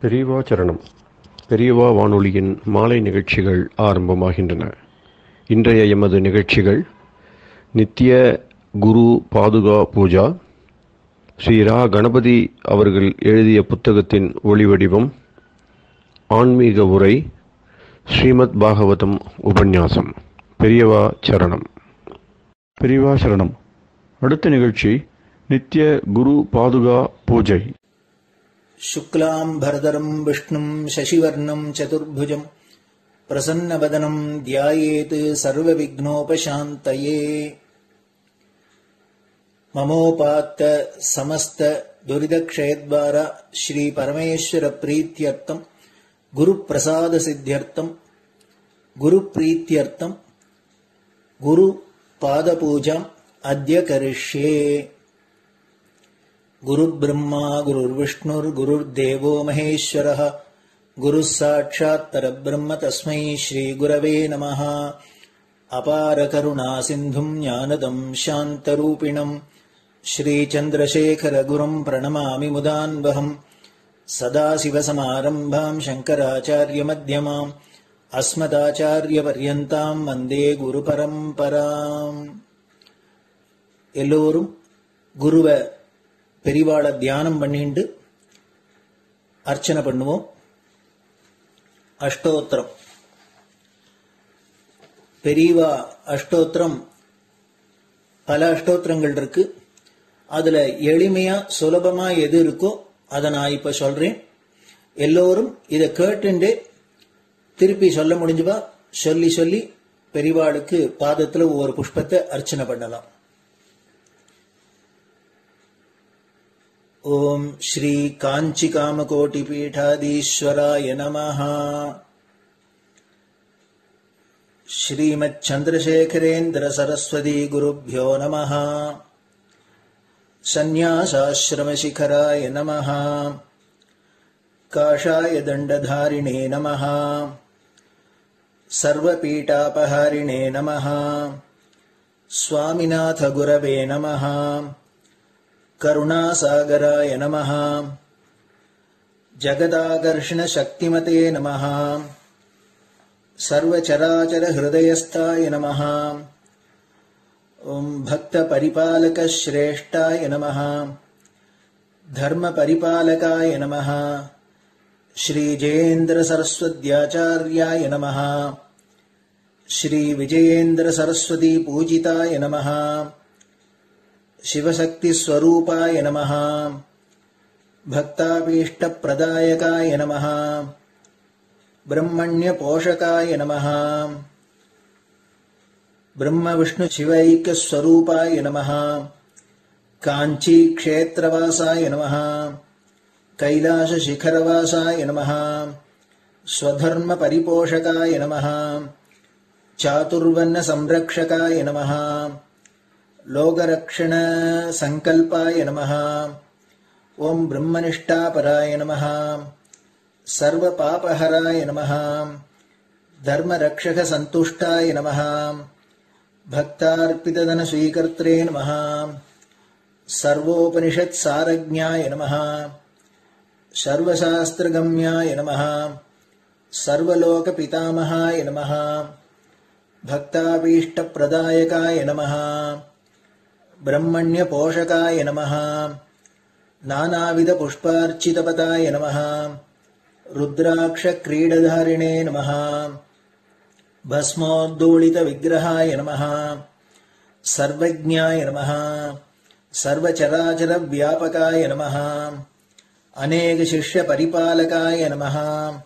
பெரியவா சரணம் பெரியவா வானொலியின் மாலை நிகழ்ச்சிகள் ஆரம்பமாகின்றன இன்றைய எமது நிகழ்ச்சிகள் நித்திய குரு பாதுகா பூஜா ஸ்ரீ ரா கணபதி அவர்கள் எழுதிய புத்தகத்தின் ஒளிவடிவம் ஆன்மீக உரை ஸ்ரீமத் பாகவதம் உபன்யாசம் பெரியவா சரணம் பெரியவா சரணம் அடுத்த நிகழ்ச்சி நித்திய குரு பாதுகா பூஜை शुक्लाम्भरधरम् विष्णुम् शशिवर्णम् चतुर्भुजम् प्रसन्नवदनम् ध्यायेत् सर्वविघ्नोपशान्तये ममोपात्त समस्त दुरिदक्षयद्वारा श्रीपरमेश्वरप्रीत्यर्थम् गुरुप्रसादसिद्ध्यर्थम् गुरुप्रीत्यर्थम् गुरुपादपूजाम् अद्य करिष्ये गुरुब्रह्मा गुरुर्विष्णुर्गुरुर्देवो महेश्वरः गुरुः साक्षात् परब्रह्म तस्मै श्रीगुरवे नमः अपारकरुणासिन्धुम् ज्ञानदम् शान्तरूपिणम् श्रीचन्द्रशेखरगुरुम् प्रणमामि मुदान्वहम् सदाशिवसमारम्भाम् शङ्कराचार्यमध्यमाम् अस्मदाचार्यपर्यन्ताम् वन्दे குருபரம்பராம் எல்லோரும் குருவை பெரிவாளை தியானம் பண்ணிண்டு அர்ச்சனை பண்ணுவோம் அஷ்டோத்திரம் பெரியவா அஷ்டோத்திரம் பல அஷ்டோத்திரங்கள் இருக்கு அதுல எளிமையா சுலபமா எது இருக்கோ அதை நான் இப்ப சொல்றேன் எல்லோரும் இதை கேட்டுண்டே திருப்பி சொல்ல முடிஞ்சுபா சொல்லி சொல்லி பெரிவாளுக்கு பாதத்துல ஒவ்வொரு புஷ்பத்தை அர்ச்சனை பண்ணலாம் ॐ श्रीकाञ्चिकामकोटिपीठाधीश्वराय नमः श्रीमच्छन्द्रशेखरेन्द्रसरस्वती नमः सन्न्यासाश्रमशिखराय नमः काषाय दण्डधारिणे नमः सर्वपीठापहारिणे नमः स्वामिनाथगुरवे नमः करुणासागराय नमः जगदाकर्षणशक्तिमते नमः सर्वचराचरहृदयस्थाय नमः ॐ भक्तपरिपालकश्रेष्ठाय नमः धर्मपरिपालकाय नमः श्रीजयेन्द्रसरस्वत्याचार्याय नमः श्रीविजयेन्द्रसरस्वतीपूजिताय नमः शिवशक्तिस्वरूपाय नमः भक्ताभीष्टप्रदायकाय नमः ब्रह्मण्यपोषकाय नमः ब्रह्मविष्णुशिवैक्यस्वरूपाय नमः काञ्चीक्षेत्रवासाय नमः कैलासशिखरवासाय नमः स्वधर्मपरिपोषकाय नमः चातुर्वन्नसंरक्षकाय नमः लोकरक्षणसङ्कल्पाय नमः ॐ ब्रह्मनिष्ठापराय नमः सर्वपापहराय नमः धर्मरक्षकसन्तुष्टाय नमः भक्तार्पितधनस्वीकर्त्रे नमः सर्वोपनिषत्सारज्ञाय नमः सर्वशास्त्रगम्याय नमः सर्वलोकपितामहाय नमः भक्ताभीष्टप्रदायकाय नमः ब्रह्मण्यपोषकाय नमः नानाविधपुष्पार्चितपताय नमः रुद्राक्षक्रीडधारिणे नमः भस्मोद्दोलितविग्रहाय नमः सर्वज्ञाय नमः सर्वचराचरव्यापकाय नमः अनेकशिष्यपरिपालकाय नमः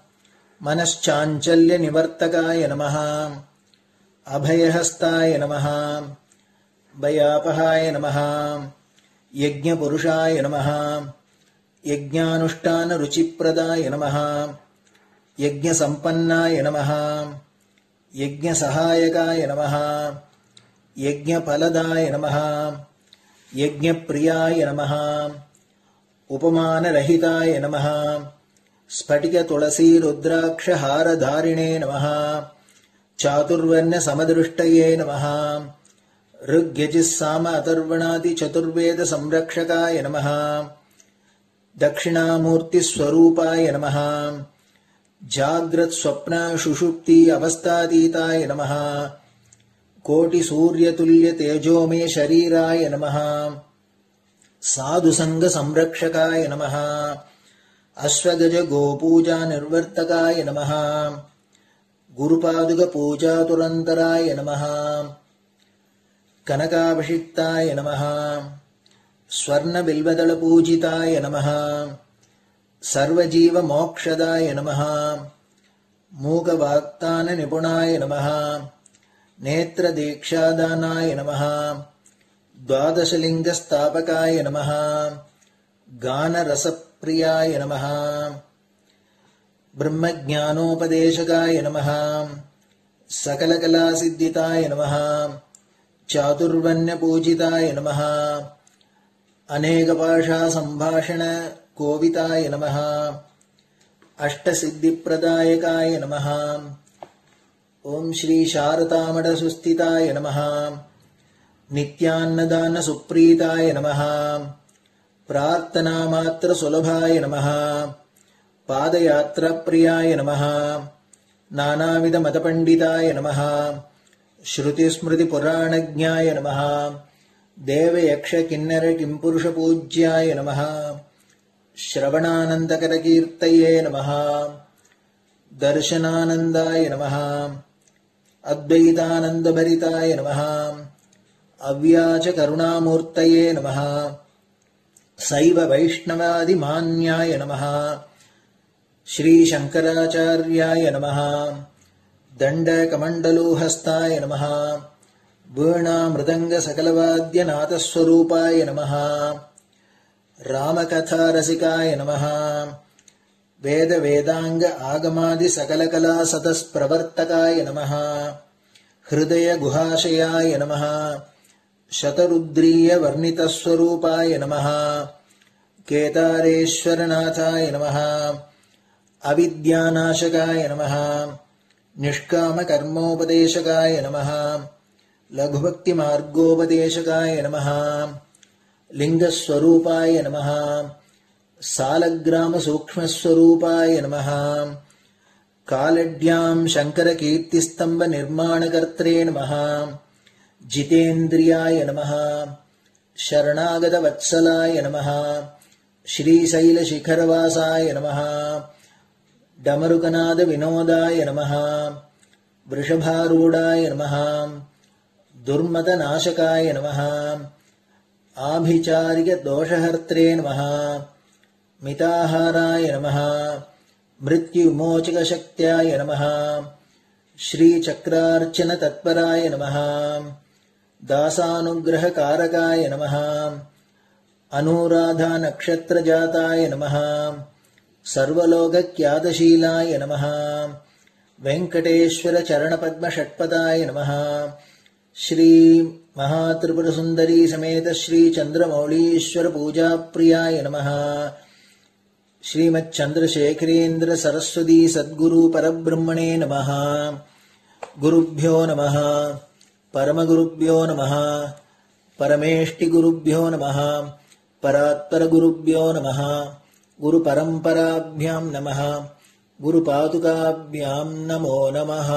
मनश्चाञ्चल्यनिवर्तकाय नमः अभयहस्ताय नमः भयापहाय नमः यज्ञपुरुषाय नमः यज्ञानुष्ठानरुचिप्रदाय नमः यज्ञसम्पन्नाय नमः यज्ञसहायकाय नमः यज्ञफलदाय नमः यज्ञप्रियाय नमः उपमानरहिताय नमः स्फटिकतुलसीरुद्राक्षहारधारिणे नमः चातुर्वर्ण्यसमदृष्टये नमः ऋग्यजिः साम अथर्वणादिचतुर्वेदसंरक्षकाय नमः दक्षिणामूर्तिस्वरूपाय नमः जाग्रत्स्वप्नशुषुप्ति अवस्थातीताय नमः कोटिसूर्यतुल्यतेजोमे शरीराय नमः साधुसङ्गसंरक्षकाय नमः अश्वगजगोपूजानिर्वर्तकाय नमः गुरुपादुकपूजातुरन्तराय नमः कनकाभिषिक्ताय नमः स्वर्णबिल्वदलपूजिताय नमः सर्वजीवमोक्षदाय नमः मूकवाक्ताननिपुणाय नमः नेत्रदीक्षादानाय नमः द्वादशलिङ्गस्थापकाय नमः गानरसप्रियाय नमः ब्रह्मज्ञानोपदेशकाय नमः सकलकलासिद्धिताय नमः चातुर्वण्यपूजिताय नमः अनेकभाषासम्भाषणकोविताय नमः अष्टसिद्धिप्रदायकाय नमः ॐ श्रीशारदामठसुस्थिताय नमः नित्यान्नदानसुप्रीताय नमः प्रार्थनामात्रसुलभाय नमः पादयात्राप्रियाय नमः नानाविधमतपण्डिताय नमः श्रुतिस्मृतिपुराणज्ञाय नमः देवयक्षकिन्नरकिम्पुरुषपूज्याय नमः श्रवणानन्दकरकीर्तये नमः दर्शनानन्दाय नमः अद्वैतानन्दभरिताय नमः अव्याचकरुणामूर्तये नमः सैव वैष्णवादिमान्याय नमः श्रीशङ्कराचार्याय नमः दण्डकमण्डलोहस्ताय नमः वीणामृदङ्गसकलवाद्यनाथस्वरूपाय नमः रामकथारसिकाय नमः वेदवेदाङ्ग आगमादिसकलकलासतस्प्रवर्तकाय नमः हृदयगुहाशयाय नमः शतरुद्रीयवर्णितस्वरूपाय नमः केदारेश्वरनाथाय नमः अविद्यानाशकाय नमः निष्कामकर्मोपदेशकाय नमः लघुभक्तिमार्गोपदेशकाय नमः लिङ्गस्वरूपाय नमः सालग्रामसूक्ष्मस्वरूपाय नमः कालड्याम् शङ्करकीर्तिस्तम्भनिर्माणकर्त्रे नमः जितेन्द्रियाय नमः शरणागतवत्सलाय नमः श्रीशैलशिखरवासाय नमः डमरुकनादविनोदाय नमः वृषभारूढाय नमः दुर्मदनाशकाय नमः आभिचारिकदोषहर्त्रे नमः मिताहाराय नमः मृत्युमोचकशक्त्याय नमः श्रीचक्रार्चनतत्पराय नमः दासानुग्रहकारकाय नमः अनुराधानक्षत्रजाताय नमः सर्वलोकख्यातशीलाय नमः वेङ्कटेश्वरचरणपद्मषट्पदाय नमः श्रीमहात्रिपुरसुन्दरी समेत श्रीचन्द्रमौळीश्वरपूजाप्रियाय नमः श्रीमच्चन्द्रशेखरेन्द्र सरस्वती सद्गुरु परब्रह्मणे नमः गुरुभ्यो नमः परमगुरुभ्यो नमः परमेष्टिगुरुभ्यो नमः परात्परगुरुभ्यो नमः गुरुपरम्पराभ्यां नमः குருபாதுகாபியாம் நமோ நமः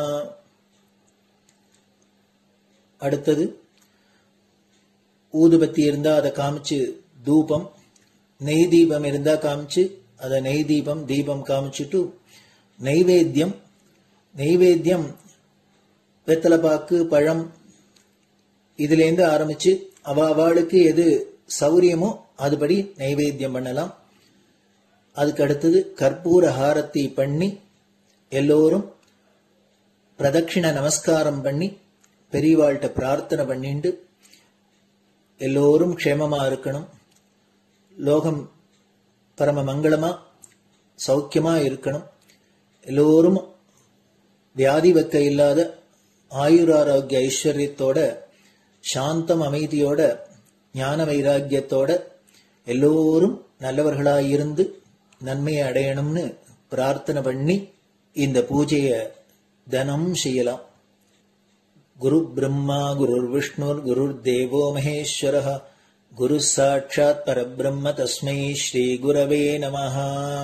அடுத்தது ஊதுபத்தி இருந்தா அதை காமிச்சு தூபம் நெய் தீபம் இருந்தா காமிச்சு அதை நெய் தீபம் தீபம் காமிச்சுட்டு நைவேத்தியம் நைவேத்தியம் வெத்தலைப்பாக்கு பழம் இதுலேருந்து ஆரம்பிச்சு அவ அவளுக்கு எது சௌரியமோ அதுபடி நைவேத்தியம் பண்ணலாம் அதுக்கு அடுத்தது கற்பூர ஹாரத்தி பண்ணி எல்லோரும் பிரதட்சிண நமஸ்காரம் பண்ணி பெரியவாள்கிட்ட பிரார்த்தனை பண்ணிண்டு எல்லோரும் க்ஷேமமா இருக்கணும் லோகம் பரம மங்களமா சௌக்கியமா இருக்கணும் எல்லோரும் வியாதி வெக்க இல்லாத ஆயுராரோக்கிய ஐஸ்வர்யத்தோட சாந்தம் அமைதியோட ஞான வைராக்கியத்தோட எல்லோரும் நல்லவர்களாயிருந்து நன்மையை அடையணும்னு பிரார்த்தனை பண்ணி இந்த பூஜையை தினம் செய்யலாம் குரு பிரம்மா குருர் விஷ்ணுர் குருர் தேவோ மகேஸ்வர गुरुः साक्षात् परब्रह्म तस्मै श्रीगुरवे नमः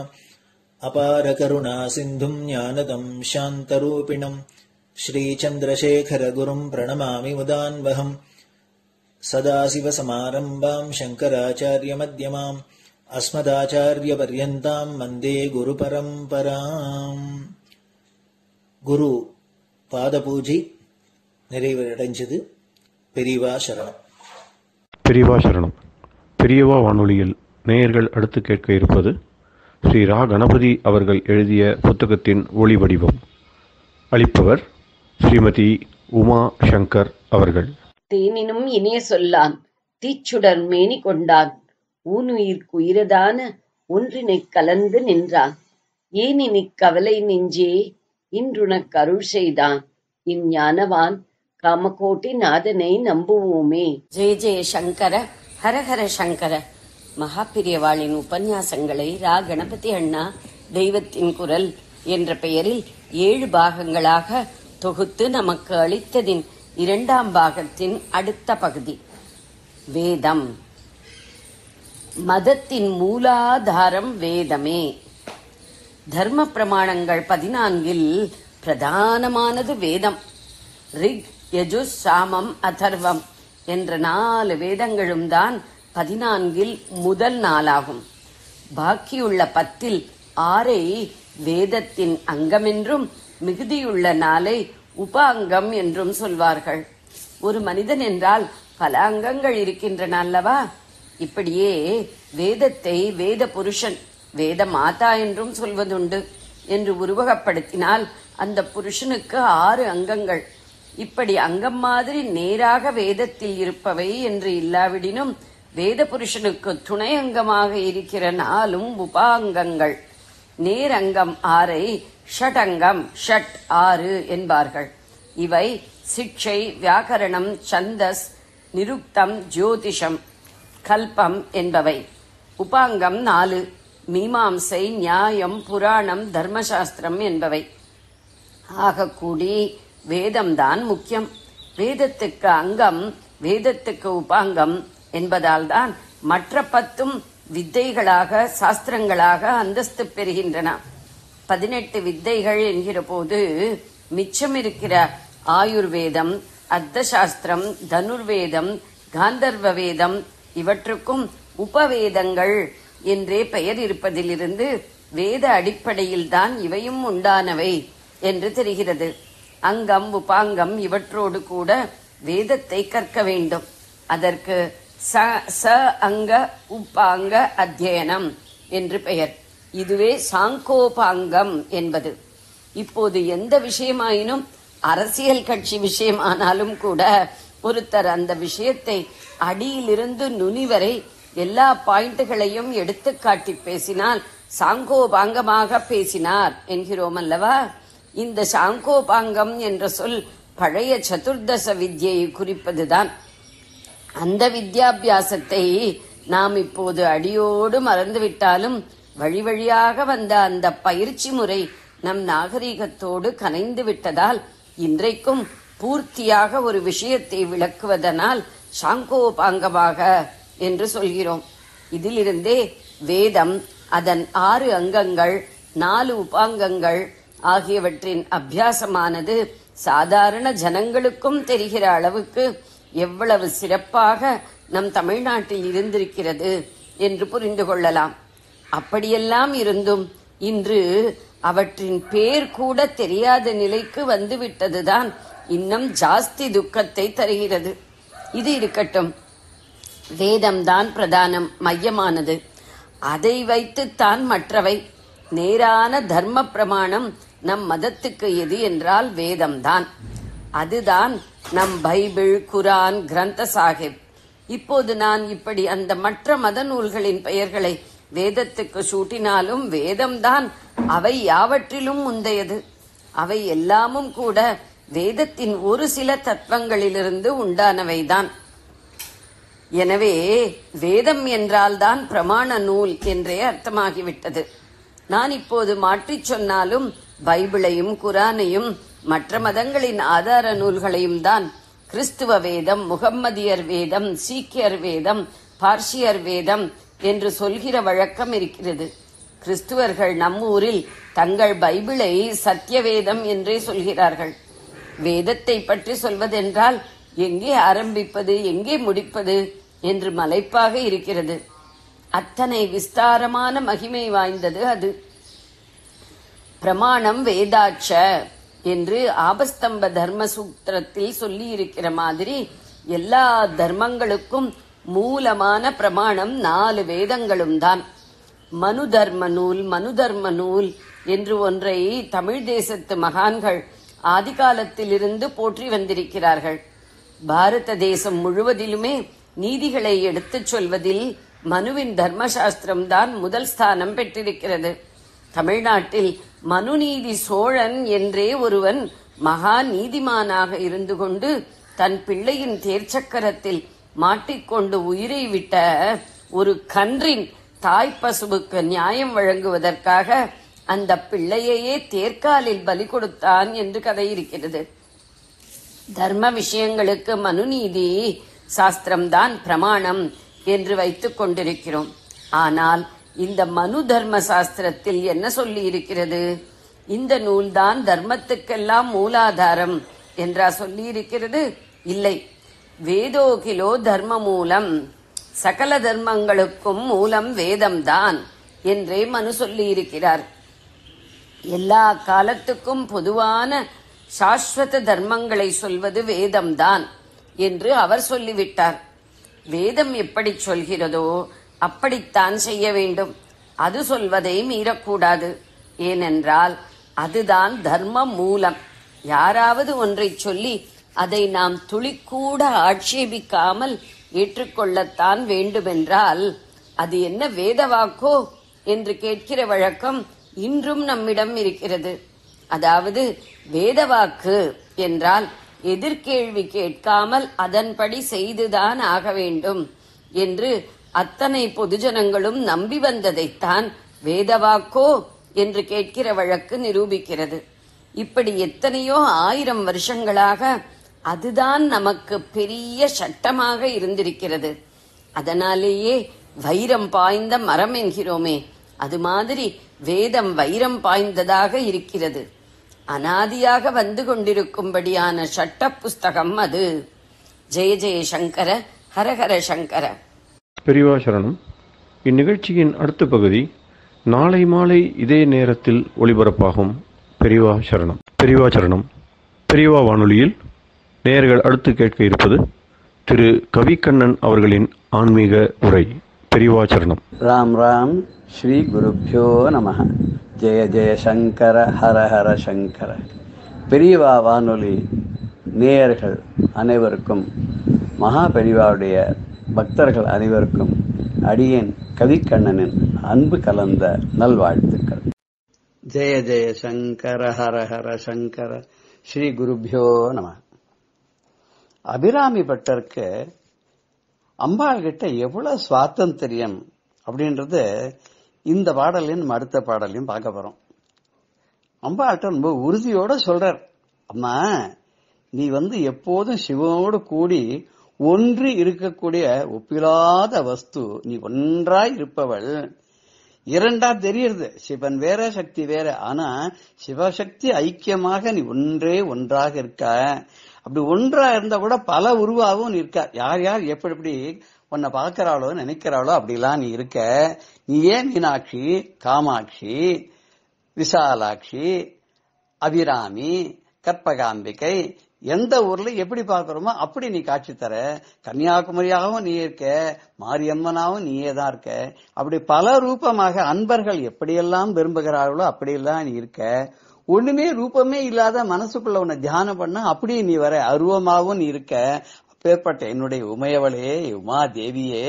अपारकरुणासिन्धुम् ज्ञानदम् शान्तरूपिणम् श्रीचन्द्रशेखरगुरुम् प्रणमामि मुदान्वहम् सदाशिवसमारम्भाम् शङ्कराचार्यमध्यमाम् अस्मदाचार्यपर्यन्ताम् वन्दे குருபரம்பராம் குரு பாதபூஜை நிறைவடைஞ்சது பெரியவா சரணம் பெரியவா சரணம் பெரியவா வானொலியில் நேயர்கள் அடுத்து கேட்க இருப்பது ஸ்ரீ ரா கணபதி அவர்கள் எழுதிய புத்தகத்தின் ஒளி வடிவம் அளிப்பவர் ஸ்ரீமதி உமா சங்கர் அவர்கள் தேனினும் இனிய சொல்லான் தீச்சுடர் மேனி கொண்டான் ஊனுயிர்க்கு உயிரதான ஒன்றினைக் கலந்து நின்றான் ஏனினிக் கவலை நெஞ்சே இன்றுனக் அருள் செய்தான் இஞ்ஞானவான் காமகோட்டி நாதனை நம்புவோமே ஜெய ஜெய சங்கர ஹரஹர சங்கர மகாபிரியவாளின் உபன்யாசங்களை ரா கணபதி அண்ணா தெய்வத்தின் குரல் என்ற பெயரில் ஏழு பாகங்களாக தொகுத்து நமக்கு அளித்ததின் இரண்டாம் பாகத்தின் அடுத்த பகுதி வேதம் மதத்தின் மூலாதாரம் வேதமே தர்ம பிரமாணங்கள் பதினான்கில் பிரதானமானது வேதம் ரிக் யஜுஸ் சாமம் அதர்வம் என்ற நாலு வேதங்களும் தான் பதினான்கில் முதல் நாளாகும் பாக்கியுள்ள பத்தில் ஆறை வேதத்தின் அங்கமென்றும் மிகுதியுள்ள நாளை உப அங்கம் என்றும் சொல்வார்கள் ஒரு மனிதன் என்றால் பல அங்கங்கள் இருக்கின்றன அல்லவா இப்படியே வேதத்தை வேத புருஷன் வேத மாதா என்றும் சொல்வதுண்டு என்று உருவகப்படுத்தினால் அந்த புருஷனுக்கு ஆறு அங்கங்கள் இப்படி அங்கம் மாதிரி நேராக வேதத்தில் இருப்பவை என்று இல்லாவிடினும் வேத புருஷனுக்கு துணை அங்கமாக இருக்கிற நாலும் உபாங்கங்கள் நேரங்கம் ஆறை ஷடங்கம் ஷட் ஆறு என்பார்கள் இவை சிக்ஷை வியாக்கரணம் சந்தஸ் நிருக்தம் ஜோதிஷம் கல்பம் என்பவை உபாங்கம் நாலு மீமாம்சை நியாயம் புராணம் தர்மசாஸ்திரம் என்பவை ஆகக்கூடி வேதம்தான் முக்கியம் வேதத்துக்கு அங்கம் வேதத்துக்கு உபாங்கம் என்பதால் தான் மற்ற பத்தும் வித்தைகளாக சாஸ்திரங்களாக அந்தஸ்து பெறுகின்றன பதினெட்டு வித்தைகள் என்கிற போது மிச்சம் இருக்கிற ஆயுர்வேதம் அர்த்தசாஸ்திரம் தனுர்வேதம் காந்தர்வ வேதம் இவற்றுக்கும் உபவேதங்கள் என்றே பெயர் இருப்பதிலிருந்து வேத அடிப்படையில் தான் இவையும் உண்டானவை என்று தெரிகிறது அங்கம் உபாங்கம் இவற்றோடு கூட வேதத்தை கற்க வேண்டும் அதற்கு ச ச அங்க உப்பாங்க அத்தியனம் என்று பெயர் இதுவே சாங்கோபாங்கம் என்பது இப்போது எந்த விஷயமாயினும் அரசியல் கட்சி விஷயமானாலும் கூட ஒருத்தர் அந்த விஷயத்தை அடியிலிருந்து நுனி வரை எல்லா பாயிண்ட்டுகளையும் எடுத்து காட்டி பேசினால் சாங்கோபாங்கமாக பேசினார் என்கிறோம் அல்லவா இந்த சாங்கோபாங்கம் என்ற சொல் பழைய சதுர்தச வித்யை குறிப்பதுதான் அந்த வித்யாபியாசத்தை நாம் இப்போது அடியோடு மறந்துவிட்டாலும் வழி வழியாக வந்த அந்த பயிற்சி முறை நம் நாகரிகத்தோடு கனைந்து விட்டதால் இன்றைக்கும் பூர்த்தியாக ஒரு விஷயத்தை விளக்குவதனால் சாங்கோபாங்கமாக என்று சொல்கிறோம் இதிலிருந்தே வேதம் அதன் ஆறு அங்கங்கள் நாலு உபாங்கங்கள் ஆகியவற்றின் அபியாசமானது சாதாரண ஜனங்களுக்கும் தெரிகிற அளவுக்கு எவ்வளவு சிறப்பாக நம் தமிழ்நாட்டில் இருந்திருக்கிறது என்று புரிந்து கொள்ளலாம் அப்படியெல்லாம் இருந்தும் இன்று அவற்றின் பேர் கூட தெரியாத நிலைக்கு வந்துவிட்டதுதான் இன்னும் ஜாஸ்தி துக்கத்தை தருகிறது இது இருக்கட்டும் வேதம்தான் பிரதானம் மையமானது அதை வைத்துத்தான் மற்றவை நேரான தர்ம பிரமாணம் நம் மதத்துக்கு எது என்றால் வேதம்தான் அதுதான் நம் பைபிள் குரான் கிரந்த சாஹிப் இப்போது நான் இப்படி அந்த மற்ற மத நூல்களின் பெயர்களை வேதத்துக்கு சூட்டினாலும் வேதம்தான் அவை யாவற்றிலும் முந்தையது அவை எல்லாமும் கூட வேதத்தின் ஒரு சில தத்துவங்களிலிருந்து உண்டானவைதான் எனவே வேதம் என்றால்தான் பிரமாண நூல் என்றே அர்த்தமாகிவிட்டது நான் இப்போது மாற்றிச் சொன்னாலும் பைபிளையும் குரானையும் மற்ற மதங்களின் ஆதார நூல்களையும் தான் கிறிஸ்துவ வேதம் முகம்மதியர் வேதம் சீக்கியர் வேதம் பார்சியர் வேதம் என்று சொல்கிற வழக்கம் இருக்கிறது கிறிஸ்துவர்கள் நம்மூரில் தங்கள் பைபிளை சத்திய வேதம் என்றே சொல்கிறார்கள் வேதத்தை பற்றி சொல்வதென்றால் எங்கே ஆரம்பிப்பது எங்கே முடிப்பது என்று மலைப்பாக இருக்கிறது அத்தனை விஸ்தாரமான மகிமை வாய்ந்தது அது பிரமாணம் வேதாட்ச என்று ஆபஸ்தம்ப தர்ம சூத்திரத்தில் சொல்லி இருக்கிற மாதிரி எல்லா தர்மங்களுக்கும் மூலமான பிரமாணம் நாலு வேதங்களும் தான் மனு தர்ம நூல் மனு தர்ம நூல் என்று ஒன்றை தமிழ் தேசத்து மகான்கள் ஆதிகாலத்திலிருந்து போற்றி வந்திருக்கிறார்கள் பாரத தேசம் முழுவதிலுமே நீதிகளை எடுத்துச் சொல்வதில் மனுவின் தர்மசாஸ்திரம் தான் முதல் ஸ்தானம் பெற்றிருக்கிறது தமிழ்நாட்டில் மனுநீதி சோழன் என்றே ஒருவன் மகா நீதிமானாக இருந்து கொண்டு தன் பிள்ளையின் தேர்ச்சக்கரத்தில் மாட்டிக்கொண்டு உயிரை விட்ட ஒரு கன்றின் தாய் பசுவுக்கு நியாயம் வழங்குவதற்காக அந்த பிள்ளையையே தேர்க்காலில் பலி கொடுத்தான் என்று கதை இருக்கிறது தர்ம விஷயங்களுக்கு மனுநீதி சாஸ்திரம்தான் பிரமாணம் என்று வைத்துக் கொண்டிருக்கிறோம் ஆனால் இந்த மனு தர்ம சாஸ்திரத்தில் என்ன சொல்லி இருக்கிறது இந்த நூல்தான் தர்மத்துக்கெல்லாம் மூலாதாரம் என்றா சொல்லி இருக்கிறது இல்லை வேதோகிலோ தர்ம மூலம் சகல தர்மங்களுக்கும் மூலம் வேதம்தான் என்றே மனு சொல்லி இருக்கிறார் எல்லா காலத்துக்கும் பொதுவான சாஸ்வத தர்மங்களை சொல்வது வேதம்தான் என்று அவர் சொல்லிவிட்டார் வேதம் எப்படி சொல்கிறதோ அப்படித்தான் செய்ய வேண்டும் அது சொல்வதை மீறக்கூடாது ஏனென்றால் அதுதான் தர்ம மூலம் யாராவது ஒன்றைச் சொல்லி அதை நாம் துளிக்கூட ஆட்சேபிக்காமல் ஏற்றுக்கொள்ளத்தான் வேண்டுமென்றால் அது என்ன வேதவாக்கோ என்று கேட்கிற வழக்கம் இன்றும் நம்மிடம் இருக்கிறது அதாவது வேதவாக்கு என்றால் எதிர்கேள்வி கேட்காமல் அதன்படி செய்துதான் ஆக வேண்டும் என்று அத்தனை பொதுஜனங்களும் நம்பி வந்ததைத்தான் வேதவாக்கோ என்று கேட்கிற வழக்கு நிரூபிக்கிறது இப்படி எத்தனையோ ஆயிரம் வருஷங்களாக அதுதான் நமக்கு பெரிய சட்டமாக இருந்திருக்கிறது அதனாலேயே வைரம் பாய்ந்த மரம் என்கிறோமே அது மாதிரி வேதம் வைரம் பாய்ந்ததாக இருக்கிறது அனாதியாக வந்து கொண்டிருக்கும்படியான சட்ட புஸ்தகம் அது ஜெய ஜெய சங்கர ஹரஹர சங்கர பெரியவா சரணம் இந்நிகழ்ச்சியின் அடுத்த பகுதி நாளை மாலை இதே நேரத்தில் ஒளிபரப்பாகும் பெரியவா சரணம் பெரியவா சரணம் பெரியவா வானொலியில் நேயர்கள் அடுத்து கேட்க இருப்பது திரு கவிக்கண்ணன் அவர்களின் ஆன்மீக உரை பெரியவா சரணம் ராம் ராம் ஸ்ரீ குருப்பியோ நம ஜெய ஜெய சங்கர ஹர ஹர சங்கர பெரியவா வானொலி நேயர்கள் அனைவருக்கும் மகா பெரியவாவுடைய பக்தர்கள் அனைவருக்கும் அடியேன் கவிக்கண்ணனின் அன்பு கலந்த நல்வாழ்த்துக்கள் ஜெய ஜெய சங்கர ஹர ஹர சங்கர ஸ்ரீ குருப்பியோ நம அபிராமி பட்டருக்கு அம்பாள் கிட்ட எவ்வளவு சுவாதந்திரியம் அப்படின்றது இந்த பாடலையும் நம்ம அடுத்த பாடலையும் பார்க்க போறோம் அம்பாள்கிட்ட ரொம்ப உறுதியோட சொல்றார் அம்மா நீ வந்து எப்போதும் சிவனோடு கூடி ஒன்று இருக்கக்கூடிய ஒப்பிலாத வஸ்து நீ ஒன்றாய் இருப்பவள் இரண்டா தெரியுது சிவன் வேற சக்தி வேற ஆனா சிவசக்தி ஐக்கியமாக நீ ஒன்றே ஒன்றாக இருக்க அப்படி ஒன்றா இருந்தா கூட பல உருவாகவும் நீ இருக்க யார் யார் எப்படி எப்படி உன்னை பார்க்கறாளோ நினைக்கிறாளோ அப்படிலாம் நீ இருக்க நீ ஏன் மீனாட்சி காமாட்சி விசாலாட்சி அபிராமி கற்பகாம்பிகை எந்த ஊர்ல எப்படி பார்க்கறோமோ அப்படி நீ காட்சி தர கன்னியாகுமரியாகவும் நீ இருக்க மாரியம்மனாவும் நீயே தான் இருக்க அப்படி பல ரூபமாக அன்பர்கள் எப்படியெல்லாம் விரும்புகிறார்களோ அப்படியெல்லாம் நீ இருக்க ஒண்ணுமே ரூபமே இல்லாத மனசுக்குள்ள உன்னை தியானம் பண்ண அப்படியே நீ வர அருவமாகவும் நீ இருக்க அப்பேற்பட்ட என்னுடைய உமையவளே உமா தேவியே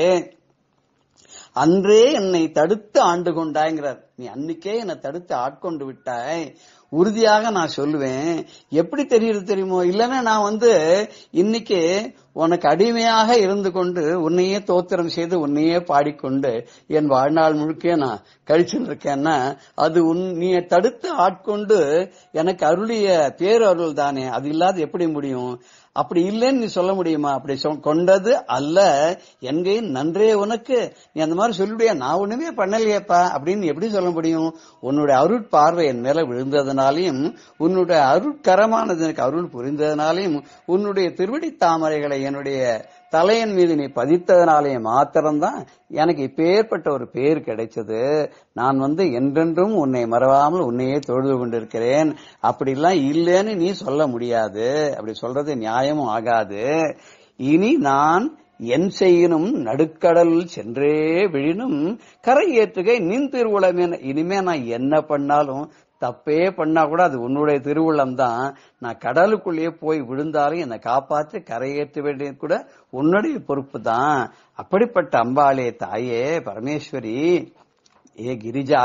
அன்றே என்னை தடுத்து ஆண்டு கொண்டாய்ங்கிறார் நீ அன்னைக்கே என்னை தடுத்து ஆட்கொண்டு விட்டாய் உறுதியாக நான் சொல்லுவேன் எப்படி தெரியுது தெரியுமோ இல்லைன்னா நான் வந்து இன்னைக்கு உனக்கு அடிமையாக இருந்து கொண்டு உன்னையே தோத்திரம் செய்து உன்னையே பாடிக்கொண்டு என் வாழ்நாள் முழுக்க நான் கழிச்சுட்டு இருக்கேன்னா அது உன் நீ தடுத்து ஆட்கொண்டு எனக்கு அருளிய பேரருள் தானே அது இல்லாத எப்படி முடியும் அப்படி இல்லைன்னு நீ சொல்ல முடியுமா அப்படி சொ- கொண்டது அல்ல எங்கே நன்றே உனக்கு நீ அந்த மாதிரி சொல்லிவிடியா நான் ஒண்ணுமே பண்ணலையேப்பா அப்படின்னு எப்படி சொல்ல முடியும் உன்னுடைய அருட்பார்வை என் மேல விழுந்ததுனாலையும் உன்னுடைய அருட்கரமானது எனக்கு அருள் புரிந்ததுனாலையும் உன்னுடைய திருவடி தாமரைகளை என்னுடைய தலையன் மீது நீ பதித்ததுனாலே மாத்திரம்தான் எனக்கு இப்பேற்பட்ட ஒரு பேர் கிடைச்சது நான் வந்து என்றென்றும் உன்னை மறவாமல் உன்னையே தொழுது கொண்டிருக்கிறேன் அப்படிலாம் இல்லைன்னு நீ சொல்ல முடியாது அப்படி சொல்றது நியாயமும் ஆகாது இனி நான் என் செய்யினும் நடுக்கடல் சென்றே விழினும் கரை ஏற்றுகை நின் திருவுளமே இனிமே நான் என்ன பண்ணாலும் தப்பே பண்ணா கூட அது உன்னுடைய திருவுள்ளம் தான் நான் கடலுக்குள்ளேயே போய் விழுந்தாலும் என்னை காப்பாற்றி கரையேற்ற வேண்டியது கூட உன்னுடைய பொறுப்பு தான் அப்படிப்பட்ட அம்பாளே தாயே பரமேஸ்வரி ஏ கிரிஜா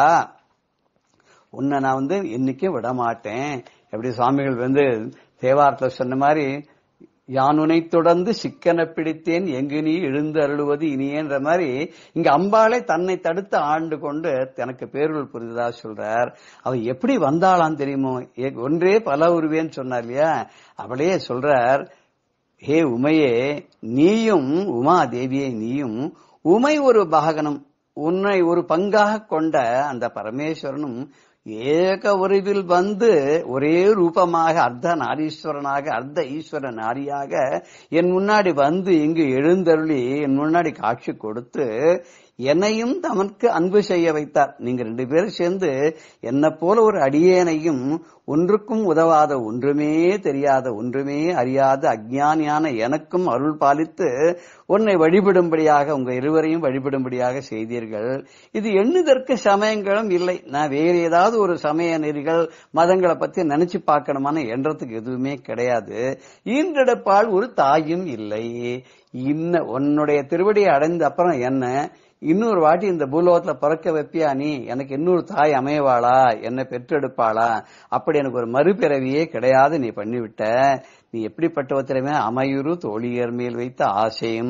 உன்னை நான் வந்து என்னைக்கும் விட மாட்டேன் எப்படி சுவாமிகள் வந்து தேவாரத்தில் சொன்ன மாதிரி யானுனை தொடர்ந்து சிக்கன பிடித்தேன் எங்கு நீ எழுந்து அருளுவது இனியேன்ற மாதிரி இங்க அம்பாளே தன்னை தடுத்து ஆண்டு கொண்டு தனக்கு பேருள் புரிந்ததா சொல்றார் அவ எப்படி வந்தாளாம் தெரியுமோ ஏ- ஒன்றே பல உருவேன்னு சொன்னார் இல்லையா அவளே சொல்றார் ஹே உமையே நீயும் உமா தேவியே நீயும் உமை ஒரு பாகனம் உன்னை ஒரு பங்காக கொண்ட அந்த பரமேஸ்வரனும் ஏக உருவில் வந்து ஒரே ரூபமாக அர்த்த நாரீஸ்வரனாக அர்த்த ஈஸ்வர நாரியாக என் முன்னாடி வந்து இங்கு எழுந்தருளி என் முன்னாடி காட்சி கொடுத்து என்னையும் தமக்கு அன்பு செய்ய வைத்தார் நீங்க ரெண்டு பேரும் சேர்ந்து என்ன போல ஒரு அடியேனையும் ஒன்றுக்கும் உதவாத ஒன்றுமே தெரியாத ஒன்றுமே அறியாத அஜ்ஞானியான எனக்கும் அருள் பாலித்து உன்னை வழிபடும்படியாக உங்க இருவரையும் வழிபடும்படியாக செய்தீர்கள் இது எண்ணுதற்கு சமயங்களும் இல்லை நான் வேறு ஏதாவது ஒரு சமய நெறிகள் மதங்களை பத்தி நினைச்சு பார்க்கணுமான எண்ணத்துக்கு எதுவுமே கிடையாது ஈன்றெடுப்பால் ஒரு தாயும் இல்லை இன்ன உன்னுடைய திருவடியை அடைந்த அப்புறம் என்ன இன்னொரு வாட்டி இந்த பூலோகத்துல பிறக்க வைப்பியா நீ எனக்கு இன்னொரு தாய் அமையவாளா என்னை பெற்றெடுப்பாளா அப்படி எனக்கு ஒரு மறுபிறவியே கிடையாது நீ பண்ணிவிட்ட நீ எப்படிப்பட்டவ தெரியுமா அமையுறு தோழியர் மேல் வைத்த ஆசையும்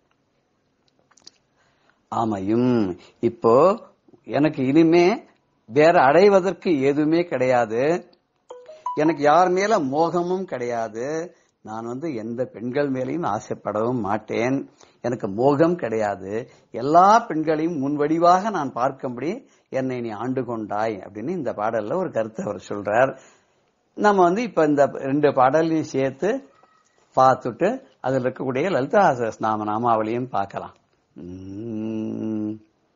அமையும் இப்போ எனக்கு இனிமே வேற அடைவதற்கு எதுவுமே கிடையாது எனக்கு யார் மேல மோகமும் கிடையாது நான் வந்து எந்த பெண்கள் மேலையும் ஆசைப்படவும் மாட்டேன் எனக்கு மோகம் கிடையாது எல்லா பெண்களையும் முன்வடிவாக நான் பார்க்கும்படி என்னை நீ ஆண்டு கொண்டாய் அப்படின்னு இந்த பாடல்ல ஒரு கருத்தை அவர் சொல்றார் நம்ம வந்து இப்ப இந்த ரெண்டு பாடலையும் சேர்த்து பார்த்துட்டு அதுல இருக்கக்கூடிய லலிதா நாம நாமாவளியும் பார்க்கலாம் உம்.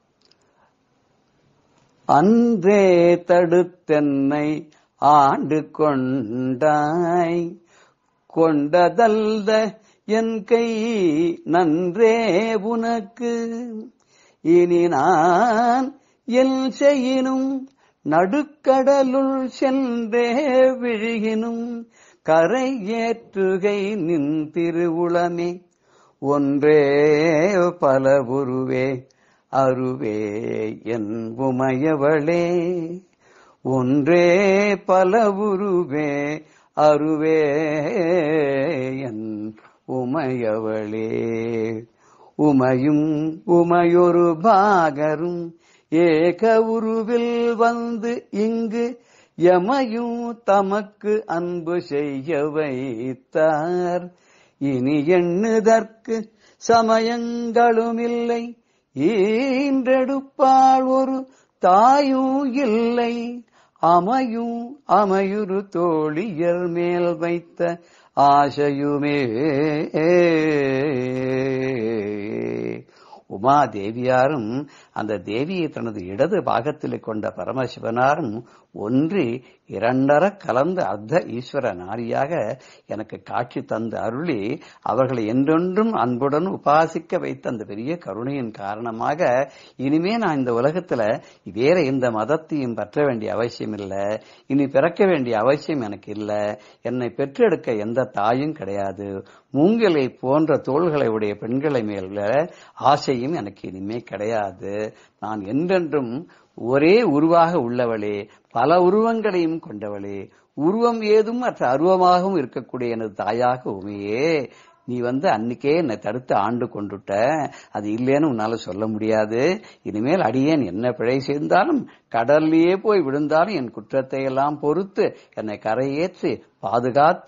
அன்றே தடுத்தென்னை ஆண்டு கொண்டாய் கொண்டதல்த என் கை நன்றே உனக்கு இனி நான் எல் செய்யினும் நடுக்கடலுள் சென்றே விழுகினும் கரை ஏற்றுகை நின் திருவுளமே ஒன்றே பல உருவே அருவே என் உமையவளே ஒன்றே பல உருவே அருவே என் உமையவளே உமையும் உமையொரு பாகரும் ஏக உருவில் வந்து இங்கு எமையும் தமக்கு அன்பு செய்ய வைத்தார் இனி எண்ணுதற்கு சமயங்களும் இல்லை ஈன்றெடுப்பாள் ஒரு தாயும் இல்லை அமையும் அமையுறு தோழியர் மேல் வைத்த ஆசையுமே உமா தேவியாரும் அந்த தேவியை தனது இடது பாகத்திலே கொண்ட பரமசிவனாரும் ஒன்றி இரண்டர கலந்த அர்த்த ஈஸ்வர நாரியாக எனக்கு காட்சி தந்து அருளி அவர்களை என்றென்றும் அன்புடன் உபாசிக்க வைத்த அந்த பெரிய கருணையின் காரணமாக இனிமே நான் இந்த உலகத்துல வேற எந்த மதத்தையும் பற்ற வேண்டிய அவசியம் இல்லை இனி பிறக்க வேண்டிய அவசியம் எனக்கு இல்லை என்னை பெற்றெடுக்க எந்த தாயும் கிடையாது மூங்கிலை போன்ற தோள்களை உடைய பெண்களை மேல ஆசையும் எனக்கு இனிமே கிடையாது நான் என்றென்றும் ஒரே உருவாக உள்ளவளே பல உருவங்களையும் கொண்டவளே உருவம் ஏதும் மற்ற அருவமாகவும் இருக்கக்கூடிய எனது தாயாக உமையே நீ வந்து அன்னைக்கே என்னை தடுத்து ஆண்டு கொண்டுட்ட அது இல்லைன்னு உன்னால சொல்ல முடியாது இனிமேல் அடியேன் என்ன பிழை செய்தாலும் கடல்லையே போய் விழுந்தாலும் என் குற்றத்தை எல்லாம் பொறுத்து என்னை கரையேற்றி பாதுகாத்து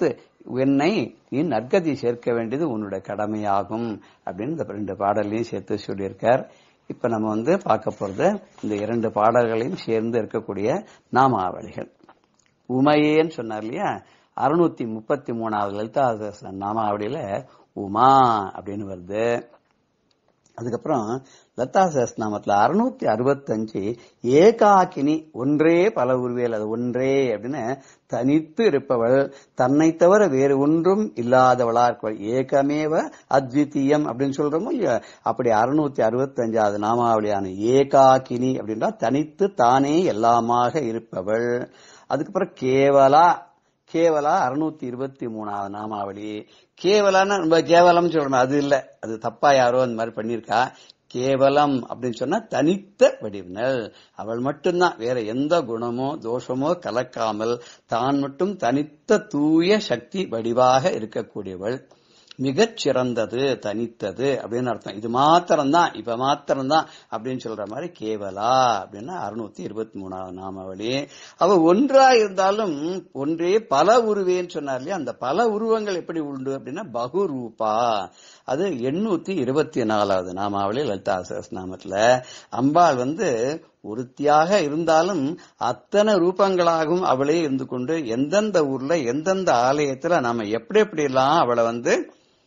என்னை நீ நற்கதி சேர்க்க வேண்டியது உன்னுடைய கடமையாகும் அப்படின்னு இந்த ரெண்டு பாடலையும் சேர்த்து சொல்லியிருக்கார் இப்ப நம்ம வந்து பார்க்க போறது இந்த இரண்டு பாடல்களையும் சேர்ந்து இருக்கக்கூடிய நாமாவளிகள் உமையேன்னு சொன்னார் இல்லையா அறுநூத்தி முப்பத்தி மூணாவது லலிதா சஹஸ்ர நாமாவளியில உமா அப்படின்னு வருது அதுக்கப்புறம் லதா சஹஸ்நாமத்துல அறுநூத்தி அறுபத்தஞ்சு ஏகாக்கினி ஒன்றே பல உருவியல் அது ஒன்றே அப்படின்னு தனித்து இருப்பவள் தன்னை தவிர வேறு ஒன்றும் இல்லாதவளா இருப்பவள் ஏகமேவ அத்விதீயம் அப்படின்னு சொல்றோமோ இல்லையா அப்படி அறுநூத்தி அறுபத்தஞ்சாவது நாமாவளியான ஏகாக்கினி அப்படின்றா தனித்து தானே எல்லாமாக இருப்பவள் அதுக்கப்புறம் கேவலா கேவலா அறுநூத்தி இருபத்தி மூணாவது நாமாவளி கேவலான்னு நம்ம கேவலம் சொல்லணும் அது இல்ல அது தப்பா யாரோ அந்த மாதிரி பண்ணிருக்கா கேவலம் அப்படின்னு சொன்னா தனித்த வடிவினல் அவள் மட்டும்தான் வேற எந்த குணமோ தோஷமோ கலக்காமல் தான் மட்டும் தனித்த தூய சக்தி வடிவாக இருக்கக்கூடியவள் மிகச் சிறந்தது தனித்தது அப்படின்னு அர்த்தம் இது மாத்திரம்தான் இப்ப மாத்திரம்தான் அப்படின்னு சொல்ற மாதிரி கேவலா அப்படின்னா அறுநூத்தி இருபத்தி மூணாவது நாமாவளி அவ ஒன்றா இருந்தாலும் ஒன்றே பல உருவேன்னு சொன்னார் இல்லையா அந்த பல உருவங்கள் எப்படி உண்டு அப்படின்னா பகுரூபா அது எண்ணூத்தி இருபத்தி நாலாவது நாமாவளி லலிதா சஹஸ்நாமத்துல அம்பாள் வந்து ஒருத்தியாக இருந்தாலும் அத்தனை ரூபங்களாகவும் அவளே இருந்து கொண்டு எந்தெந்த ஊர்ல எந்தெந்த ஆலயத்துல நாம எப்படி எப்படி எல்லாம் அவளை வந்து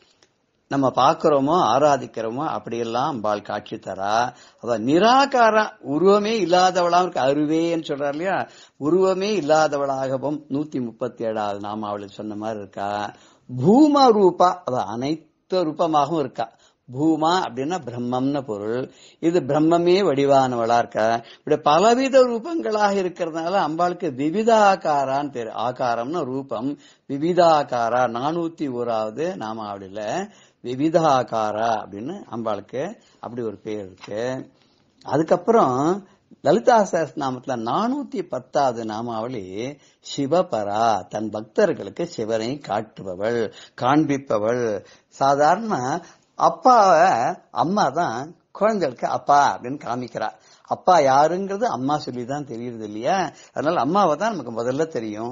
நம்ம பார்க்கிறோமோ ஆராதிக்கிறோமோ அப்படியெல்லாம் அம்பாள் காட்சி தரா அவ நிராகார உருவமே இல்லாதவளாகவும் இருக்கு அருவேன்னு சொல்றாரு இல்லையா உருவமே இல்லாதவளாகவும் நூத்தி முப்பத்தி ஏழாவது நாம அவளுக்கு சொன்ன மாதிரி இருக்கா பூம ரூபா அவ அனைத்து ரூபமாகவும் இருக்கா பூமா அப்படின்னா பிரம்மம்னு பொருள் இது பிரம்மமே வடிவானவளா இருக்கா இப்படி பலவித ரூபங்களாக இருக்கிறதுனால அம்பாளுக்கு விவிதாகாரான்னு பேரு ஆகாரம்னு ரூபம் விவிதாகாரா நானூத்தி ஓராவது நாமாவளியில விவிதாகாரா அப்படின்னு அம்பாளுக்கு அப்படி ஒரு பேர் இருக்கு அதுக்கப்புறம் லலிதா சஹஸ்நாமத்துல நானூத்தி பத்தாவது நாமாவளி சிவபரா தன் பக்தர்களுக்கு சிவனை காட்டுபவள் காண்பிப்பவள் சாதாரண அப்பாவை அம்மா தான் குழந்தைகளுக்கு அப்பா அப்படின்னு காமிக்கிறா அப்பா யாருங்கிறது அம்மா சொல்லி தான் தெரியுது இல்லையா அதனால அம்மாவை தான் நமக்கு முதல்ல தெரியும்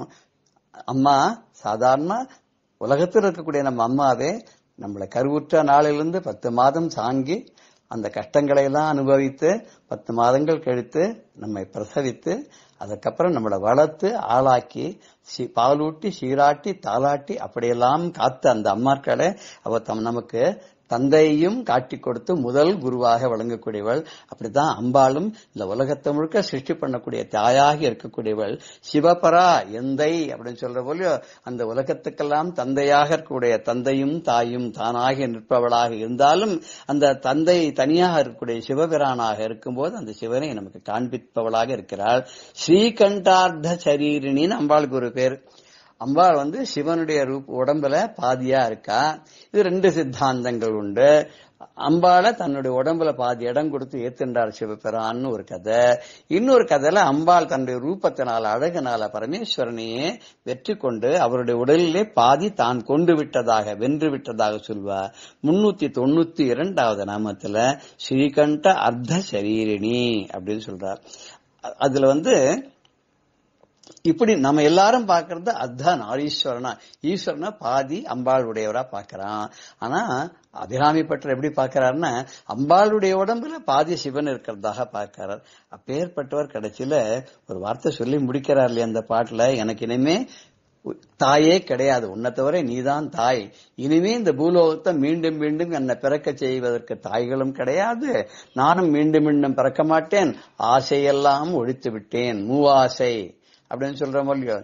அம்மா சாதாரண உலகத்தில் இருக்கக்கூடிய நம்ம அம்மாவே நம்மளை கருவுற்ற நாளிலிருந்து பத்து மாதம் சாங்கி அந்த கஷ்டங்களை எல்லாம் அனுபவித்து பத்து மாதங்கள் கழித்து நம்மை பிரசவித்து அதுக்கப்புறம் நம்மளை வளர்த்து ஆளாக்கி சி- பாலூட்டி சீராட்டி தாளாட்டி அப்படியெல்லாம் காத்த அந்த அம்மாக்களை அவ தம் நமக்கு தந்தையையும் காட்டி கொடுத்து முதல் குருவாக வழங்கக்கூடியவள் அப்படிதான் அம்பாளும் இந்த உலகத்தை முழுக்க சிருஷ்டி பண்ணக்கூடிய தாயாகி இருக்கக்கூடியவள் சிவபரா எந்தை அப்படின்னு சொல்ற போலியோ அந்த உலகத்துக்கெல்லாம் தந்தையாக இருக்கக்கூடிய தந்தையும் தாயும் தானாகி நிற்பவளாக இருந்தாலும் அந்த தந்தை தனியாக இருக்கக்கூடிய சிவபிரானாக இருக்கும்போது அந்த சிவனை நமக்கு காண்பிப்பவளாக இருக்கிறாள் ஸ்ரீகண்டார்த்த சரீரிணின்னு அம்பாளுக்கு ஒரு பேர் அம்பாள் வந்து சிவனுடைய ரூப் உடம்புல பாதியா இருக்கா இது ரெண்டு சித்தாந்தங்கள் உண்டு அம்பாளை தன்னுடைய உடம்புல பாதி இடம் கொடுத்து ஏத்துண்டார் சிவபெரான்னு ஒரு கதை இன்னொரு கதையில அம்பாள் தன்னுடைய ரூபத்தினால அழகுனால பரமேஸ்வரனையே வெற்றி கொண்டு அவருடைய உடலிலே பாதி தான் கொண்டு விட்டதாக வென்று விட்டதாக சொல்வார் முன்னூத்தி தொண்ணூத்தி இரண்டாவது நாமத்துல ஸ்ரீகண்ட அர்த்த சரீரிணி அப்படின்னு சொல்றார் அ- அதுல வந்து இப்படி நம்ம எல்லாரும் பார்க்கறது அதான் ஈஸ்வரனா ஈஸ்வரனா பாதி அம்பாள் உடையவரா பார்க்கறான் ஆனா அபிராமி பட்டர் எப்படி பார்க்கறாருன்னா அம்பாளுடைய உடம்புல பாதி சிவன் இருக்கிறதாக பார்க்கிறார் அப்பேற்பட்டவர் கடைசியில ஒரு வார்த்தை சொல்லி முடிக்கிறார் இல்லையா அந்த பாட்டுல எனக்கு இனிமே தாயே கிடையாது உன்னை தவிர நீதான் தாய் இனிமே இந்த பூலோகத்தை மீண்டும் மீண்டும் என்னை பிறக்க செய்வதற்கு தாய்களும் கிடையாது நானும் மீண்டும் மீண்டும் பிறக்க மாட்டேன் ஆசையெல்லாம் ஒழித்து விட்டேன் மூவாசை அப்படின்னு சொல்றோம் இல்லையோ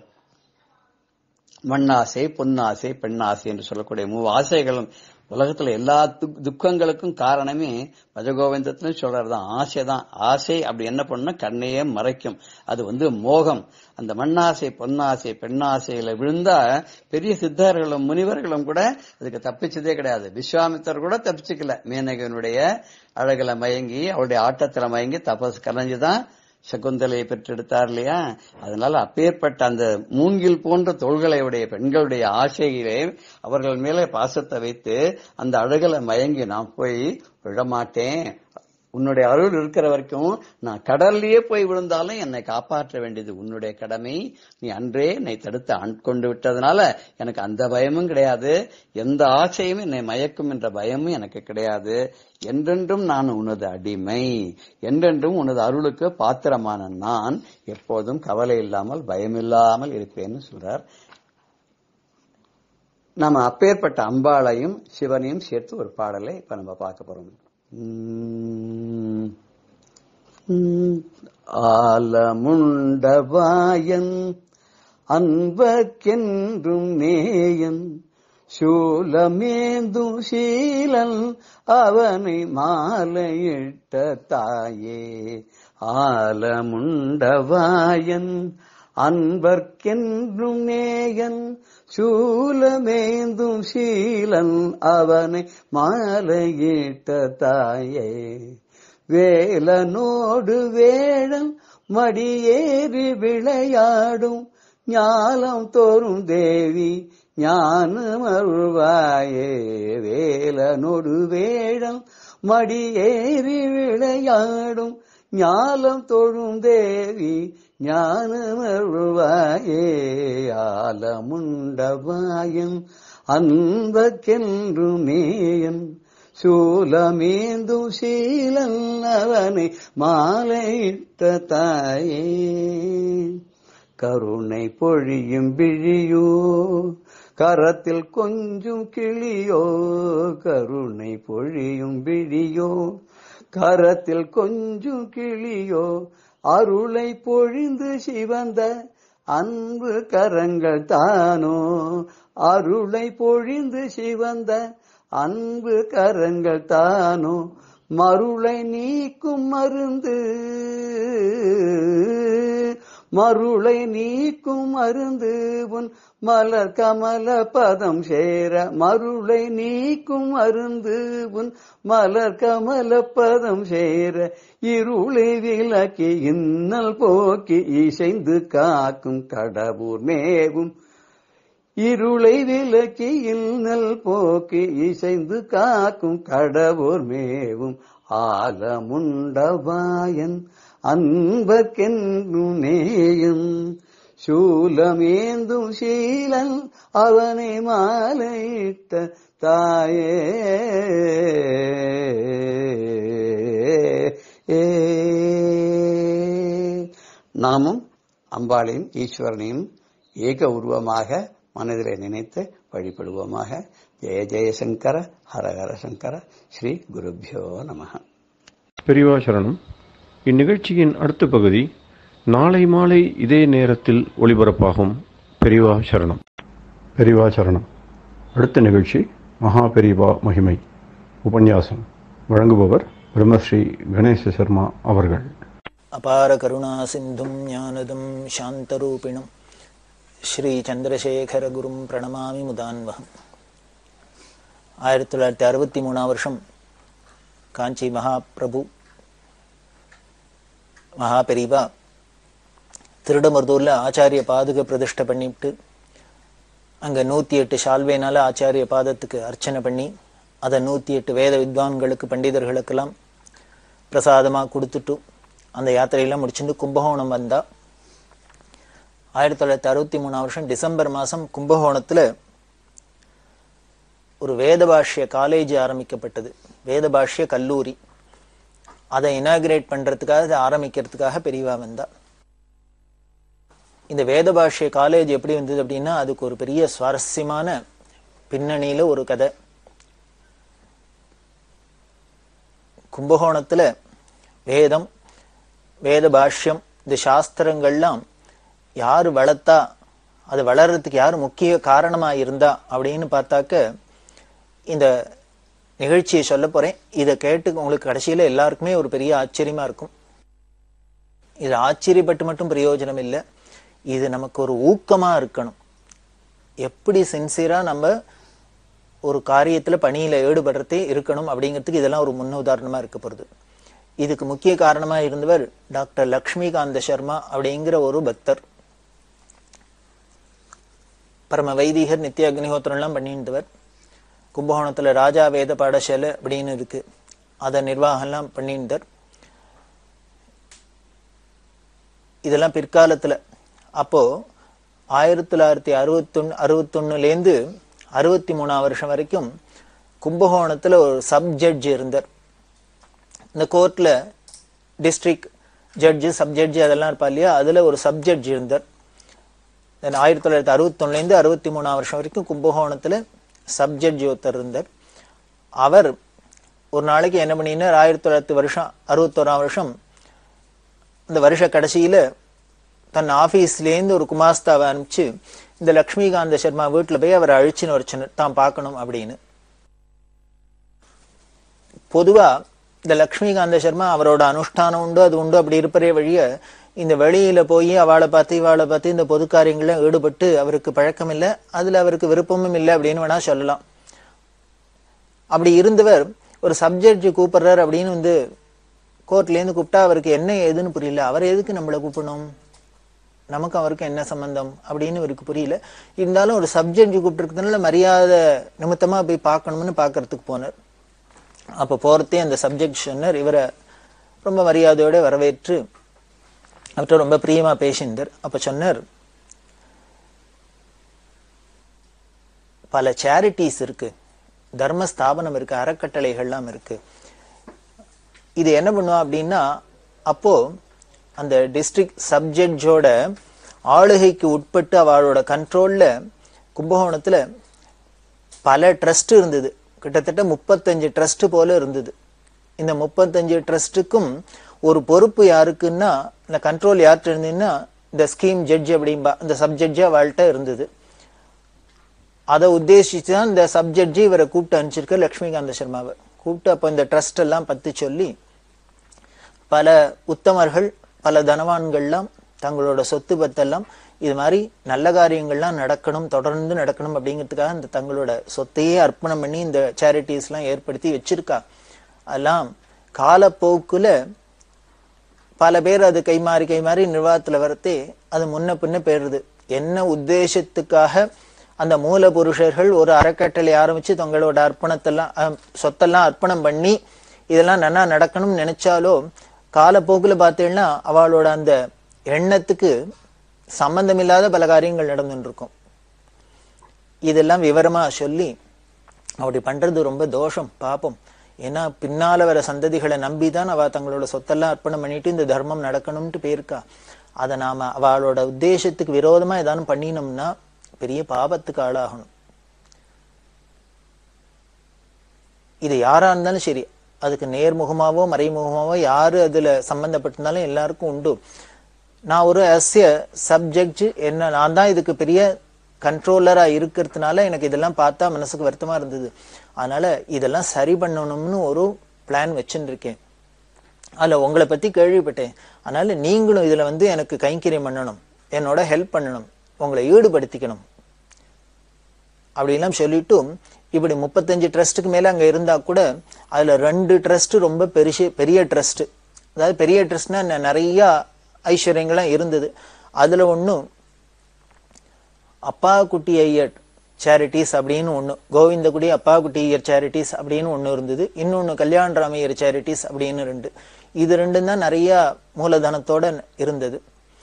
மண்ணாசை பொன்னாசை பெண்ணாசை என்று சொல்லக்கூடிய மூ ஆசைகளும் உலகத்துல எல்லா துக்- துக்கங்களுக்கும் காரணமே பஜகோவிந்தத்திலும் சொல்றதுதான் ஆசை தான் ஆசை அப்படி என்ன பண்ணா கண்ணையே மறைக்கும் அது வந்து மோகம் அந்த மண்ணாசை பொன்னாசை பெண்ணாசையில விழுந்தா பெரிய சித்தர்களும் முனிவர்களும் கூட அதுக்கு தப்பிச்சதே கிடையாது விஸ்வாமித்தர் கூட தப்பிச்சுக்கல மேனகனுடைய அழகுல மயங்கி அவளுடைய ஆட்டத்துல மயங்கி தபஸ் கலைஞ்சுதான் சகுந்தலையை பெற்றெடுத்தார் இல்லையா அதனால அப்பேற்பட்ட அந்த மூங்கில் போன்ற தோள்களை உடைய பெண்களுடைய ஆசையிலே அவர்கள் மேலே பாசத்தை வைத்து அந்த அழகுல மயங்கி நான் போய் விழமாட்டேன் உன்னுடைய அருள் இருக்கிற வரைக்கும் நான் கடல்லையே போய் விழுந்தாலும் என்னை காப்பாற்ற வேண்டியது உன்னுடைய கடமை நீ அன்றே என்னை தடுத்து ஆட்கொண்டு விட்டதுனால எனக்கு அந்த பயமும் கிடையாது எந்த ஆசையும் என்னை மயக்கும் என்ற பயமும் எனக்கு கிடையாது என்றென்றும் நான் உனது அடிமை என்றென்றும் உனது அருளுக்கு பாத்திரமான நான் எப்போதும் கவலை இல்லாமல் பயமில்லாமல் இருப்பேன்னு சொல்றார் நம்ம அப்பேற்பட்ட அம்பாளையும் சிவனையும் சேர்த்து ஒரு பாடலை இப்ப நம்ம பார்க்க போறோம் உம் உம் ஆலமுண்டவாயன் அன்பர்க்கென்றும் நேயன் சூலமேந்தும் சீலன் அவனை மாலையிட்ட தாயே ஆலமுண்டவாயன் அன்பர்க்கென்றும் நேயன் சூலமேந்தும் சீலன் அவனை மாலையிட்ட தாயே வேலனோடு வேழன் மடியேறி விளையாடும் ஞாலம் தோறும் தேவி ஞானமருள்வாயே வேலனோடு வேழன் மடியேறி விளையாடும் ஞாலம் தோழும் தேவி ஞானமருள்வாயே ஆலமுண்டவாயன் அன்பக்கென்று மேயன் சூலமேந்தும் சீலன் அவனை மாலையிட்ட தாயே கருணை பொழியும் விழியோ கரத்தில் கொஞ்சம் கிளியோ கருணை பொழியும் விழியோ கரத்தில் கொஞ்சம் கிளியோ அருளை பொழிந்து சிவந்த அன்பு கரங்கள் தானோ அருளை பொழிந்து சிவந்த அன்பு கரங்கள் தானோ மருளை நீக்கும் மருந்து மருளை நீக்கும் மருந்து உன் மலர் கமல பதம் சேர மருளை நீக்கும் மருந்து உன் மலர் கமல பதம் சேர இருளை விலக்கி இன்னல் போக்கி இசைந்து காக்கும் கடவுர் மேவும் இருளை விலக்கி இன்னல் போக்கி இசைந்து காக்கும் கடவுர் மேவும் ஆலமுண்டவாயன் அன்பர்க்கென்றும் நேயம் சூலமேந்தும் சீலன் அவனை மாலையிட்ட தாயே நாமும் அம்பாளையும் ஈஸ்வரனையும் ஏக உருவமாக மனதிலே நினைத்து வழிபடுவோமாக ஜெய ஜெயசங்கர ஹரஹர சங்கர ஸ்ரீ குருபியோ நமஹ பெரியவா சரணம் இந்நிகழ்ச்சியின் அடுத்த பகுதி நாளை மாலை இதே நேரத்தில் ஒளிபரப்பாகும் பெரியவா சரணம் பெரியவா சரணம் அடுத்த நிகழ்ச்சி மகா பெரியவா மகிமை உபன்யாசம் வழங்குபவர் பிரம்மஸ்ரீ கணேச சர்மா அவர்கள் அபார கருணா சிந்தும் ஞானதம் சாந்தரூபிணம் ஸ்ரீ சந்திரசேகரகுரும் பிரணமாமி முதான்வகம் ஆயிரத்தி தொள்ளாயிரத்தி அறுபத்தி மூணாம் வருஷம் காஞ்சி மகாபிரபு மகாபெரிவா திருடமருதூர்ல ஆச்சாரிய பாதுக பிரதிஷ்டை பண்ணிவிட்டு அங்க நூத்தி எட்டு ஷால்வேனால ஆச்சாரிய பாதத்துக்கு அர்ச்சனை பண்ணி அதை நூத்தி எட்டு வேத வித்வான்களுக்கு பண்டிதர்களுக்கெல்லாம் பிரசாதமா கொடுத்துட்டு அந்த யாத்திரையெல்லாம் முடிச்சுட்டு கும்பகோணம் வந்தா ஆயிரத்தி தொள்ளாயிரத்தி அறுபத்தி மூணாம் வருஷம் டிசம்பர் மாசம் கும்பகோணத்துல ஒரு வேத பாஷ்ய காலேஜ் ஆரம்பிக்கப்பட்டது வேத பாஷ்ய கல்லூரி அதை இனாகிரேட் பண்றதுக்காக அதை ஆரம்பிக்கிறதுக்காக பெரியவா வந்தா இந்த வேத பாஷ்ய காலேஜ் எப்படி வந்தது அப்படின்னா அதுக்கு ஒரு பெரிய சுவாரஸ்யமான பின்னணியில ஒரு கதை கும்பகோணத்துல வேதம் வேத பாஷ்யம் இந்த சாஸ்திரங்கள்லாம் யாரு வளர்த்தா அது வளர்றதுக்கு யாரு முக்கிய காரணமா இருந்தா அப்படின்னு பார்த்தாக்க இந்த நிகழ்ச்சியை சொல்ல போறேன் இதை கேட்டு உங்களுக்கு கடைசியில எல்லாருக்குமே ஒரு பெரிய ஆச்சரியமா இருக்கும் இது ஆச்சரியப்பட்டு மட்டும் பிரயோஜனம் இல்லை இது நமக்கு ஒரு ஊக்கமா இருக்கணும் எப்படி சின்சியரா நம்ம ஒரு காரியத்துல பணியில ஈடுபடுறதே இருக்கணும் அப்படிங்கிறதுக்கு இதெல்லாம் ஒரு முன்னுதாரணமா இருக்க போறது இதுக்கு முக்கிய காரணமா இருந்தவர் டாக்டர் லக்ஷ்மிகாந்த சர்மா அப்படிங்கிற ஒரு பக்தர் பரம வைதிகர் நித்திய அக்னிஹோத்திரம் எல்லாம் பண்ணியிருந்தவர் கும்பகோணத்துல ராஜா வேத பாடசாலை அப்படின்னு இருக்கு அதை நிர்வாகம்லாம் பண்ணியிருந்தார் இதெல்லாம் பிற்காலத்துல அப்போ ஆயிரத்தி தொள்ளாயிரத்தி அறுபத்தொன்னு அறுபத்தொன்னுலேருந்து அறுபத்தி மூணாம் வருஷம் வரைக்கும் கும்பகோணத்துல ஒரு சப் ஜட்ஜ் இருந்தார் இந்த கோர்ட்ல டிஸ்ட்ரிக்ட் ஜட்ஜு சப் ஜட்ஜு அதெல்லாம் இருப்பா இல்லையா அதுல ஒரு சப் ஜட்ஜ் இருந்தார் தென் ஆயிரத்தி தொள்ளாயிரத்தி அறுபத்தொன்னுலேருந்து அறுபத்தி மூணாம் வருஷம் வரைக்கும் கும்பகோணத்துல சப் ஜட்ஜ் ஒருத்தர் இருந்தார் அவர் ஒரு நாளைக்கு என்ன பண்ணினார் ஆயிரத்தி தொள்ளாயிரத்தி வருஷம் அறுபத்தோராம் வருஷம் இந்த வருஷ கடைசியில தன் ஆபீஸ்லேருந்து ஒரு குமாஸ்தாவை அனுப்பிச்சு இந்த லக்ஷ்மிகாந்த சர்மா வீட்டுல போய் அவரை அழிச்சுன்னு வர சொன்னார் தான் பார்க்கணும் அப்படின்னு பொதுவா இந்த லக்ஷ்மிகாந்த சர்மா அவரோட அனுஷ்டானம் உண்டு அது உண்டு அப்படி இருப்பதே வழிய இந்த வெளியில போய் அவளை பார்த்து இவாளை பார்த்து இந்த பொது காரியங்கள ஈடுபட்டு அவருக்கு பழக்கம் இல்லை அதுல அவருக்கு விருப்பமும் இல்லை அப்படின்னு வேணா சொல்லலாம் அப்படி இருந்தவர் ஒரு சப்ஜெக்ட் கூப்பிடுறாரு அப்படின்னு வந்து கோர்ட்ல இருந்து கூப்பிட்டா அவருக்கு என்ன ஏதுன்னு புரியல அவர் எதுக்கு நம்மளை கூப்பிடணும் நமக்கு அவருக்கு என்ன சம்பந்தம் அப்படின்னு இவருக்கு புரியல இருந்தாலும் ஒரு சப்ஜெக்ட் கூப்பிட்டுருக்கிறதுனால மரியாதை நிமித்தமா போய் பார்க்கணும்னு பார்க்கறதுக்கு போனார் அப்ப போறதே அந்த சப்ஜெக்ட் சொன்னார் இவரை ரொம்ப மரியாதையோட வரவேற்று அவர்கிட்ட ரொம்ப பிரியமா பேசியிருந்தார் அப்ப சொன்னார் பல சேரிட்டிஸ் இருக்கு தர்ம ஸ்தாபனம் இருக்கு அறக்கட்டளைகள்லாம் இருக்கு இது என்ன பண்ணுவா அப்படின்னா அப்போ அந்த டிஸ்ட்ரிக்ட் சப்ஜெக்டோட ஆளுகைக்கு உட்பட்டு அவளோட கண்ட்ரோல்ல கும்பகோணத்துல பல ட்ரஸ்ட் இருந்தது கிட்டத்தட்ட முப்பத்தஞ்சு ட்ரஸ்ட் போல இருந்தது இந்த முப்பத்தஞ்சு ட்ரஸ்ட்டுக்கும் ஒரு பொறுப்பு யாருக்குன்னா இந்த கண்ட்ரோல் யார்கிட்ட இருந்ததுன்னா இந்த ஸ்கீம் ஜட்ஜ் அப்படிம்பா இந்த சப்ஜெக்டா அவள்கிட்ட இருந்தது அதை உத்தேசிச்சு தான் இந்த சப்ஜெக்ட் இவரை கூப்பிட்டு அனுப்பிச்சிருக்க லட்சுமிகாந்த சர்மாவை கூப்பிட்டு அப்போ இந்த ட்ரஸ்ட் எல்லாம் பத்தி சொல்லி பல உத்தமர்கள் பல தனவான்கள்லாம் தங்களோட சொத்து பத்தெல்லாம் இது மாதிரி நல்ல காரியங்கள்லாம் நடக்கணும் தொடர்ந்து நடக்கணும் அப்படிங்கிறதுக்காக இந்த தங்களோட சொத்தையே அர்ப்பணம் பண்ணி இந்த சேரிட்டிஸ் எல்லாம் ஏற்படுத்தி வச்சிருக்கா அதெல்லாம் காலப்போக்குல பல பேர் அது கைமாறி கைமாறி நிர்வாகத்துல வரத்தே அது முன்ன பின்ன போயிடுது என்ன உத்தேசத்துக்காக அந்த மூல புருஷர்கள் ஒரு அறக்கட்டளை ஆரம்பிச்சு தங்களோட அர்ப்பணத்தெல்லாம் அஹ், சொத்தெல்லாம் அர்ப்பணம் பண்ணி இதெல்லாம் நன்னா நடக்கணும்னு நினைச்சாலோ காலப்போக்குல பார்த்தீங்கன்னா அவளோட அந்த எண்ணத்துக்கு சம்பந்தமில்லாத பல காரியங்கள் நடந்துட்டு இருக்கும் இதெல்லாம் விவரமா சொல்லி அப்படி பண்றது ரொம்ப தோஷம் பாப்போம் ஏன்னா பின்னால வர சந்ததிகளை நம்பிதான் அவ தங்களோட சொத்தெல்லாம் அர்ப்பணம் பண்ணிட்டு இந்த தர்மம் நடக்கணும்ட்டு போயிருக்கா அதை நாம அவளோட உத்தேசத்துக்கு விரோதமா ஏதானும் பண்ணினோம்னா பெரிய பாபத்துக்கு ஆளாகணும் இது யாரா இருந்தாலும் சரி அதுக்கு நேர்முகமாவோ மறைமுகமாவோ யாரு அதுல சம்பந்தப்பட்டிருந்தாலும் எல்லாருக்கும் உண்டு நான் ஒரு அஸ்ய சப்ஜெக்ட் என்ன நான் தான் இதுக்கு பெரிய கண்ட்ரோலரா இருக்கிறதுனால எனக்கு இதெல்லாம் பார்த்தா மனசுக்கு வருத்தமா இருந்தது அதனால இதெல்லாம் சரி பண்ணணும்னு ஒரு பிளான் வச்சுட்டு இருக்கேன் அதுல உங்களை பத்தி கேள்விப்பட்டேன் அதனால நீங்களும் இதுல வந்து எனக்கு கைங்கரியம் பண்ணணும் என்னோட ஹெல்ப் பண்ணணும் உங்களை ஈடுபடுத்திக்கணும் அப்படிலாம் சொல்லிட்டு இப்படி முப்பத்தஞ்சு ட்ரஸ்ட்டுக்கு மேல அங்க இருந்தா கூட அதுல ரெண்டு ட்ரஸ்ட் ரொம்ப பெருசு பெரிய ட்ரஸ்ட் அதாவது பெரிய ட்ரஸ்ட்னா நிறைய ஐஸ்வர்யங்கள்லாம் இருந்தது அதுல ஒண்ணும் அப்பா குட்டி ஐயர் சேரிட்டிஸ் அப்படின்னு ஒண்ணு கோவிந்தகுடி அப்பா குட்டி ஐயர் சேரிட்டிஸ் அப்படின்னு ஒண்ணு இருந்தது இன்னொன்னு கல்யாணராமையர் சேரிட்டிஸ் அப்படின்னு ரெண்டு இது ரெண்டும் தான் நிறைய மூலதனத்தோட இருந்தது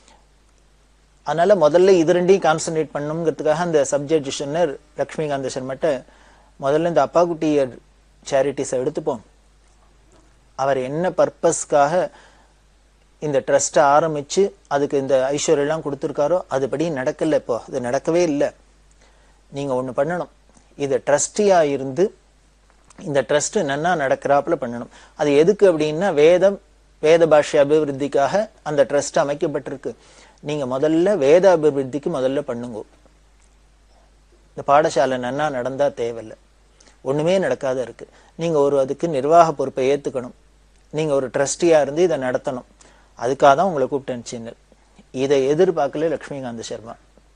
அதனால முதல்ல இது ரெண்டையும் கான்சென்ட்ரேட் பண்ணணுங்கிறதுக்காக அந்த சப்ஜெக்ட் சொன்னர் லக்ஷ்மிகாந்த சர்மட்ட முதல்ல இந்த அப்பா குட்டியர் சேரிட்டிஸை எடுத்துப்போம் அவர் என்ன பர்பஸ்க்காக இந்த ட்ரஸ்ட்டை ஆரம்பிச்சு அதுக்கு இந்த ஐஸ்வர்யம் எல்லாம் கொடுத்துருக்காரோ அதுபடி நடக்கல இப்போ அது நடக்கவே இல்லை நீங்க ஒண்ணு பண்ணணும் இது ட்ரஸ்டியா இருந்து இந்த ட்ரஸ்ட் நன்னா நடக்கிறாப்புல பண்ணணும் அது எதுக்கு அப்படின்னா வேதம் வேத பாஷ்ய அபிவிருத்திக்காக அந்த ட்ரஸ்ட் அமைக்கப்பட்டிருக்கு நீங்க முதல்ல வேத அபிவிருத்திக்கு முதல்ல பண்ணுங்க இந்த பாடசாலை நன்னா நடந்தா தேவையில்லை ஒண்ணுமே நடக்காத இருக்கு நீங்க ஒரு அதுக்கு நிர்வாக பொறுப்பை ஏத்துக்கணும் நீங்க ஒரு ட்ரஸ்டியா இருந்து இதை நடத்தணும் அதுக்காக தான் உங்களை கூப்பிட்டு அனுப்பிச்சிருந்தேன் இதை எதிர்பார்க்கல லக்ஷ்மிகாந்த சர்மா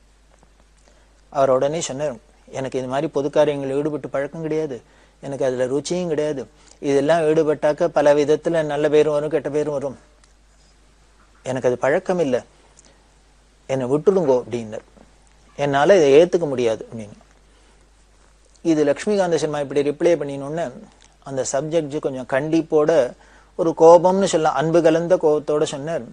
அவர் உடனே சொன்னார் எனக்கு இது மாதிரி பொது காரியங்களில் ஈடுபட்டு பழக்கம் கிடையாது எனக்கு அதுல ருச்சியும் கிடையாது இதெல்லாம் ஈடுபட்டாக்க பல விதத்துல நல்ல பேரும் வரும் கெட்ட பேரும் வரும் எனக்கு அது பழக்கம் இல்லை என்னை விட்டுடுங்கோ அப்படின்னார் என்னால இதை ஏத்துக்க முடியாது அப்படின்னு இது லக்ஷ்மிகாந்த சர்மா இப்படி ரிப்ளை பண்ணினோன்னு அந்த சப்ஜெக்ட் கொஞ்சம் கண்டிப்போட ஒரு கோபம்னு சொல்லலாம் அன்பு கலந்த கோபத்தோட சொன்னார்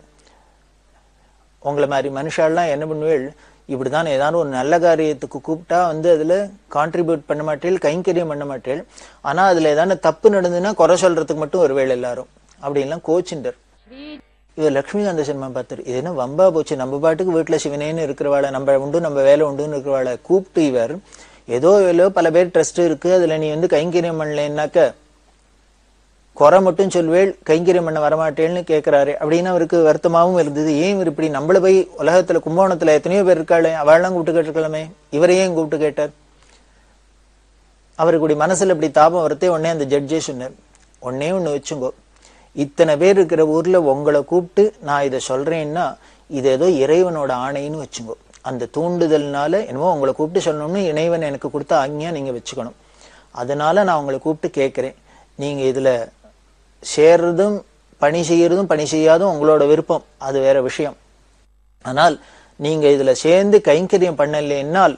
உங்களை மாதிரி மனுஷாலாம் என்ன பண்ணுவேள் இப்படிதான் ஏதாவது ஒரு நல்ல காரியத்துக்கு கூப்பிட்டா வந்து அதுல கான்ட்ரிபியூட் பண்ண மாட்டேள் கைங்கரியம் பண்ண மாட்டேள் ஆனா அதுல ஏதாவது தப்பு நடந்ததுன்னா குறை சொல்றதுக்கு மட்டும் வருவேள் எல்லாரும் அப்படின்லாம் கோச்சிண்டர் இவர் லட்சுமிகாந்த சர்மா பார்த்தாரு இது என்ன வம்பா போச்சு நம்ம பாட்டுக்கு வீட்டுல சிவனேன்னு இருக்கிறவாளை நம்ம உண்டு நம்ம வேலை உண்டுன்னு இருக்கிறவாளை கூப்பிட்டு இவர் ஏதோ ஏதோ பல பேர் ட்ரஸ்ட் இருக்கு அதுல நீ வந்து கைங்கரியம் பண்ணலைன்னாக்க குறை மட்டும் சொல்வேள் கைங்கரியம் பண்ண வரமாட்டேன்னு கேட்கிறாரு அப்படின்னு அவருக்கு வருத்தமாவும் இருந்தது ஏன் இவர் இப்படி நம்மள போய் உலகத்துல கும்பகோணத்துல எத்தனையோ பேர் இருக்காளே அவள்லாம் கூப்பிட்டு கேட்டிருக்கலாமே இவரையே ஏன் கூப்பிட்டு கேட்டார் அவருக்கு இப்படி மனசுல இப்படி தாபம் வரத்தே உடனே அந்த ஜட்ஜே சொன்னார் ஒன்னே ஒண்ணு வச்சுங்கோ இத்தனை பேர் இருக்கிற ஊர்ல உங்களை கூப்பிட்டு நான் இதை சொல்றேன்னா இது ஏதோ இறைவனோட ஆணைன்னு வச்சுங்கோ அந்த தூண்டுதல்னால என்னமோ உங்களை கூப்பிட்டு சொல்லணும்னு இறைவன் எனக்கு கொடுத்த ஆக்ஞா நீங்க வச்சுக்கணும் அதனால நான் உங்களை கூப்பிட்டு கேட்கிறேன் நீங்க இதுல சேர்றதும் பணி செய்யறதும் பணி செய்யாதும் உங்களோட விருப்பம் அது வேற விஷயம் ஆனால் நீங்க இதுல சேர்ந்து கைங்கரியம் பண்ணலைன்னால்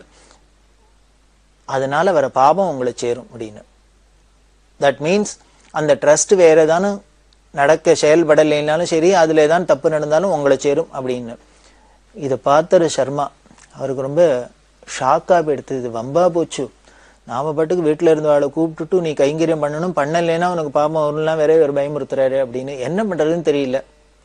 அதனால வர பாபம் உங்களை சேரும் அப்படின்னு தட் மீன்ஸ் அந்த ட்ரஸ்ட் வேற ஏதானு நடக்க செயல்படலைனாலும் சரி அதுல ஏதான் தப்பு நடந்தாலும் உங்களை சேரும் அப்படின்னு இதை பார்த்தாரு சர்மா அவருக்கு ரொம்ப ஷாக்கா போயிடுத்து இது வம்பா போச்சு நாம பாட்டுக்கு வீட்டுல இருந்த ஆளை கூப்பிட்டுட்டு நீ கைங்கரியம் பண்ணணும் பண்ணலைன்னா உனக்கு பாபம் வரும்லாம் வேற ஒரு பயமுறுத்துறாரு அப்படின்னு என்ன பண்றதுன்னு தெரியல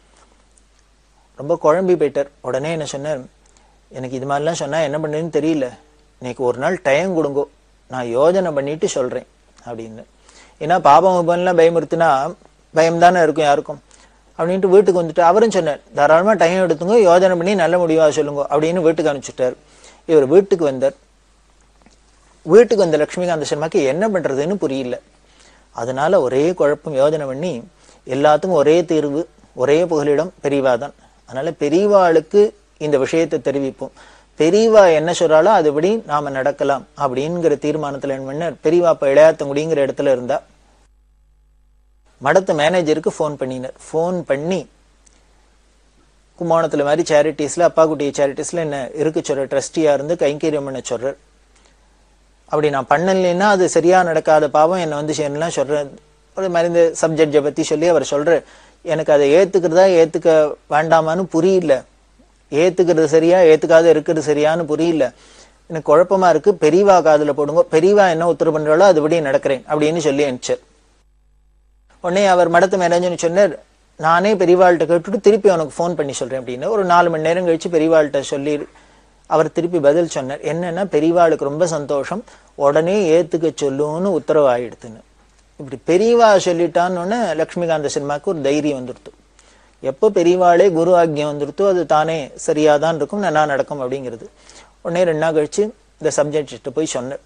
ரொம்ப குழம்பி போயிட்டார் உடனே என்ன சொன்னார் எனக்கு இது மாதிரிலாம் சொன்னா என்ன பண்ணுறதுன்னு தெரியல இன்னைக்கு ஒரு நாள் டைம் கொடுங்கோ நான் யோஜனை பண்ணிட்டு சொல்றேன் அப்படின்னு ஏன்னா பாபம் விபம்லாம் பயமுறுத்துனா பயம் தானே இருக்கும் யாருக்கும் அப்படின்ட்டு வீட்டுக்கு வந்துட்டு அவரும் சொன்னார் தாராளமா டைம் எடுத்துங்க யோஜனை பண்ணி நல்ல முடிவா சொல்லுங்க அப்படின்னு வீட்டுக்கு அனுப்பிச்சுட்டார் இவர் வீட்டுக்கு வந்தார் வீட்டுக்கு வந்த லட்சுமிகாந்த சர்மாக்கு என்ன பண்றதுன்னு புரியல அதனால ஒரே குழப்பம் யோஜனை பண்ணி எல்லாத்துக்கும் ஒரே தீர்வு ஒரே புகலிடம் பெரியவாதான் அதனால பெரியவாளுக்கு இந்த விஷயத்தை தெரிவிப்போம் பெரியவா என்ன சொல்றாளோ அதுபடி நாம நடக்கலாம் அப்படிங்கிற தீர்மானத்துல என்ன பண்ணார் பெரியவா இப்ப இளையாத்தங்குடிங்கிற இடத்துல இருந்தா மடத்து மேனேஜருக்கு ஃபோன் பண்ணினார் ஃபோன் பண்ணி கும்போணத்துல மாதிரி சேரிட்டிஸ்ல அப்பா குட்டிய சேரிட்டிஸ்ல என்ன இருக்கு சொல்ற ட்ரஸ்டியா இருந்து கைங்கரியம் பண்ண சொல்றார் அப்படி நான் பண்ணலைன்னா அது சரியா நடக்காத பாவம் என்னை வந்து சேரலாம் சொல்றேன் ஒரு மாதிரி இந்த சப்ஜெக்டை பத்தி சொல்லி அவர் சொல்றார் எனக்கு அதை ஏத்துக்கிறதா ஏத்துக்க வேண்டாமான்னு புரியல ஏத்துக்கிறது சரியா ஏத்துக்காத இருக்கிறது சரியான்னு புரியல எனக்கு குழப்பமா இருக்கு பெரியவா காதுல போடுங்க பெரியவா என்ன உத்தரவு பண்றாளோ அதுபடி நடக்கிறேன் அப்படின்னு சொல்லி அனுப்பிச்சார் உடனே அவர் மடத்து மேனேஜர்னு சொன்னார் நானே பெரியவாள்கிட்ட கேட்டுட்டு திருப்பி அவனுக்கு ஃபோன் பண்ணி சொல்றேன் அப்படின்னு ஒரு நாலு மணி நேரம் கழிச்சு பெரியவாள்கிட்ட சொல்லி அவர் திருப்பி பதில் சொன்னார் என்னன்னா பெரியவாளுக்கு ரொம்ப சந்தோஷம் உடனே ஏத்துக்க சொல்லுன்னு உத்தரவு ஆயிடுத்துன்னு இப்படி பெரியவா சொல்லிட்டான்னு லக்ஷ்மிகாந்த சினிமாவுக்கு ஒரு தைரியம் வந்துடுத்து எப்போ பெரியவாளே குரு ஆக்யம் வந்துடுத்தோ அது தானே சரியாதான் இருக்கும் நல்லா நடக்கும் அப்படிங்கிறது உடனே ரெண்டு நாள் கழிச்சு இந்த சப்ஜெக்ட் போய் சொன்னேன்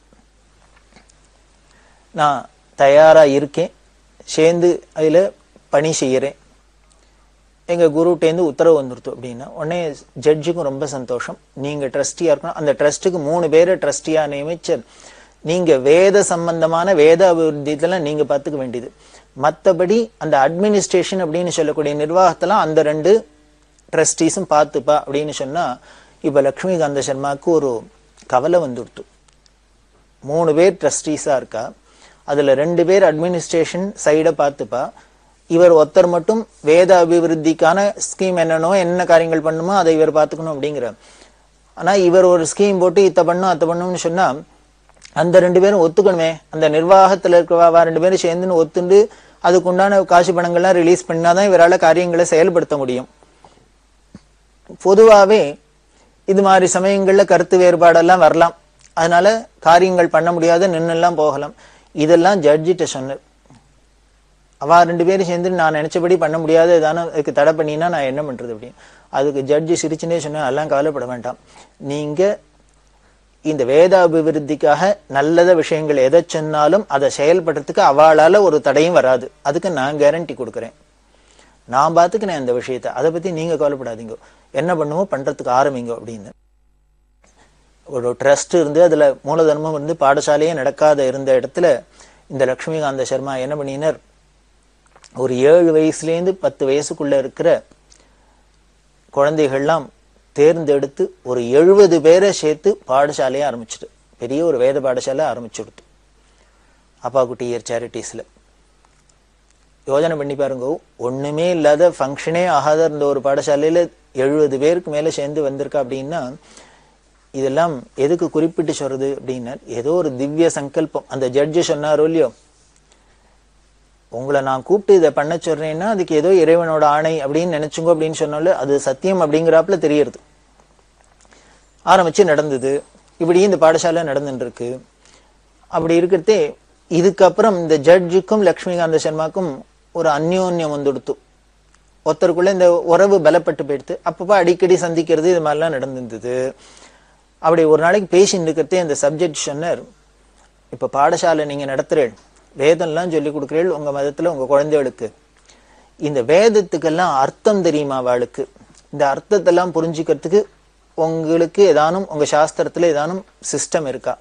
நான் தயாரா இருக்கேன் சேர்ந்து அதுல பணி செய்யறேன் எங்க குருட்டேந்து உத்தரவு வந்துருத்து அப்படின்னா உடனே ஜட்ஜுக்கும் ரொம்ப சந்தோஷம் நீங்க ட்ரஸ்டியா இருக்கணும் அந்த ட்ரஸ்ட்டுக்கு மூணு பேரை ட்ரஸ்டியா நியமிச்சர் நீங்க வேத சம்பந்தமான வேத அபிவிருத்தியெல்லாம் நீங்க பார்த்துக்க வேண்டியது மத்தபடி அந்த அட்மினிஸ்ட்ரேஷன் அப்படின்னு சொல்லக்கூடிய நிர்வாகத்தெல்லாம் அந்த ரெண்டு ட்ரஸ்டீஸும் பார்த்துப்பா அப்படின்னு சொன்னா இப்ப லக்ஷ்மிகாந்த சர்மாவுக்கு ஒரு கவலை வந்துடுத்து மூணு பேர் ட்ரஸ்டீஸா இருக்கா அதுல ரெண்டு பேர் அட்மினிஸ்ட்ரேஷன் சைடை பார்த்துப்பா இவர் ஒருத்தர் மட்டும் வேத அபிவிருத்திக்கான ஸ்கீம் என்னன்னோ என்ன காரியங்கள் பண்ணுமோ அதை இவர் பார்த்துக்கணும் அப்படிங்கிற ஆனா இவர் ஒரு ஸ்கீம் போட்டு இத்த பண்ணும் அத்த பண்ணும்னு சொன்னா அந்த ரெண்டு பேரும் ஒத்துக்கணுமே அந்த நிர்வாகத்துல இருக்கிறவா ரெண்டு பேரும் சேர்ந்துன்னு ஒத்துண்டு அதுக்குண்டான காசு பணங்கள்லாம் ரிலீஸ் பண்ணாதான் இவரால் காரியங்களை செயல்படுத்த முடியும் பொதுவாவே இது மாதிரி சமயங்கள்ல கருத்து வேறுபாடெல்லாம் வரலாம் அதனால காரியங்கள் பண்ண முடியாத நின்னெல்லாம் போகலாம் இதெல்லாம் ஜட்ஜிட்ட சொன்னார் அவ ரெண்டு பேரும் சேர்ந்து நான் நினைச்சபடி பண்ண முடியாத ஏதானு அதுக்கு தடை பண்ணினா நான் என்ன பண்றது அப்படின்னு அதுக்கு ஜட்ஜி சிரிச்சுனே சொன்னா எல்லாம் கவலைப்பட வேண்டாம் நீங்க இந்த வேத அபிவிருத்திக்காக நல்லத விஷயங்கள் எதை சொன்னாலும் அதை செயல்படுறதுக்கு அவளால ஒரு தடையும் வராது அதுக்கு நான் கேரண்டி கொடுக்குறேன் நான் பார்த்துக்கினேன் அந்த விஷயத்தை அதை பத்தி நீங்க கவலைப்படாதீங்க என்ன பண்ணுமோ பண்றதுக்கு ஆரம்பிங்க அப்படின்னு ஒரு ட்ரஸ்ட் இருந்து அதுல மூலதனமும் இருந்து பாடசாலையே நடக்காத இருந்த இடத்துல இந்த லட்சுமிகாந்த சர்மா என்ன பண்ணினார் ஒரு ஏழு வயசுலேருந்து பத்து வயசுக்குள்ள இருக்கிற குழந்தைகள்லாம் தேர்ந்தெடுத்து ஒரு எழுபது பேரை சேர்த்து பாடசாலையை ஆரம்பிச்சிட்டு பெரிய ஒரு வேத பாடசாலை ஆரம்பிச்சுடுத்து அப்பா குட்டியர் சேரிட்டிஸ்ல யோஜனை பண்ணி பாருங்க ஒண்ணுமே இல்லாத ஃபங்க்ஷனே ஆகாத இருந்த ஒரு பாடசாலையில எழுபது பேருக்கு மேல சேர்ந்து வந்திருக்கா அப்படின்னா இதெல்லாம் எதுக்கு குறிப்பிட்டு சொல்றது அப்படின்னா ஏதோ ஒரு திவ்ய சங்கல்பம் அந்த ஜட்ஜு சொன்னாரோ இல்லையோ உங்களை நான் கூப்பிட்டு இதை பண்ண சொல்றேன்னா அதுக்கு ஏதோ இறைவனோட ஆணை அப்படின்னு நினைச்சுங்க அப்படின்னு சொன்னாலும் அது சத்தியம் அப்படிங்கிறாப்புல தெரியறது ஆரம்பிச்சு நடந்தது இப்படி இந்த பாடசாலை நடந்துட்டு இருக்கு அப்படி இருக்கிறதே இதுக்கப்புறம் இந்த ஜட்ஜுக்கும் லக்ஷ்மிகாந்த சர்மாக்கும் ஒரு அந்யோன்யம் வந்துடுத்து ஒருத்தருக்குள்ள இந்த உறவு பலப்பட்டு போயிடுத்து அப்பப்போ அடிக்கடி சந்திக்கிறது இது மாதிரிலாம் நடந்திருந்தது அப்படி ஒரு நாளைக்கு பேசிட்டு இருக்கிறதே அந்த சப்ஜெக்ட் சொன்னார் இப்ப பாடசாலை நீங்க நடத்துறீள் வேதம்லாம் சொல்லி கொடுக்குறீள் உங்க மதத்துல உங்க குழந்தைகளுக்கு இந்த வேதத்துக்கெல்லாம் அர்த்தம் தெரியுமா அவளுக்கு இந்த அர்த்தத்தெல்லாம் புரிஞ்சுக்கிறதுக்கு உங்களுக்கு ஏதானும் உங்க சாஸ்திரத்துல ஏதானும் சிஸ்டம் இருக்கா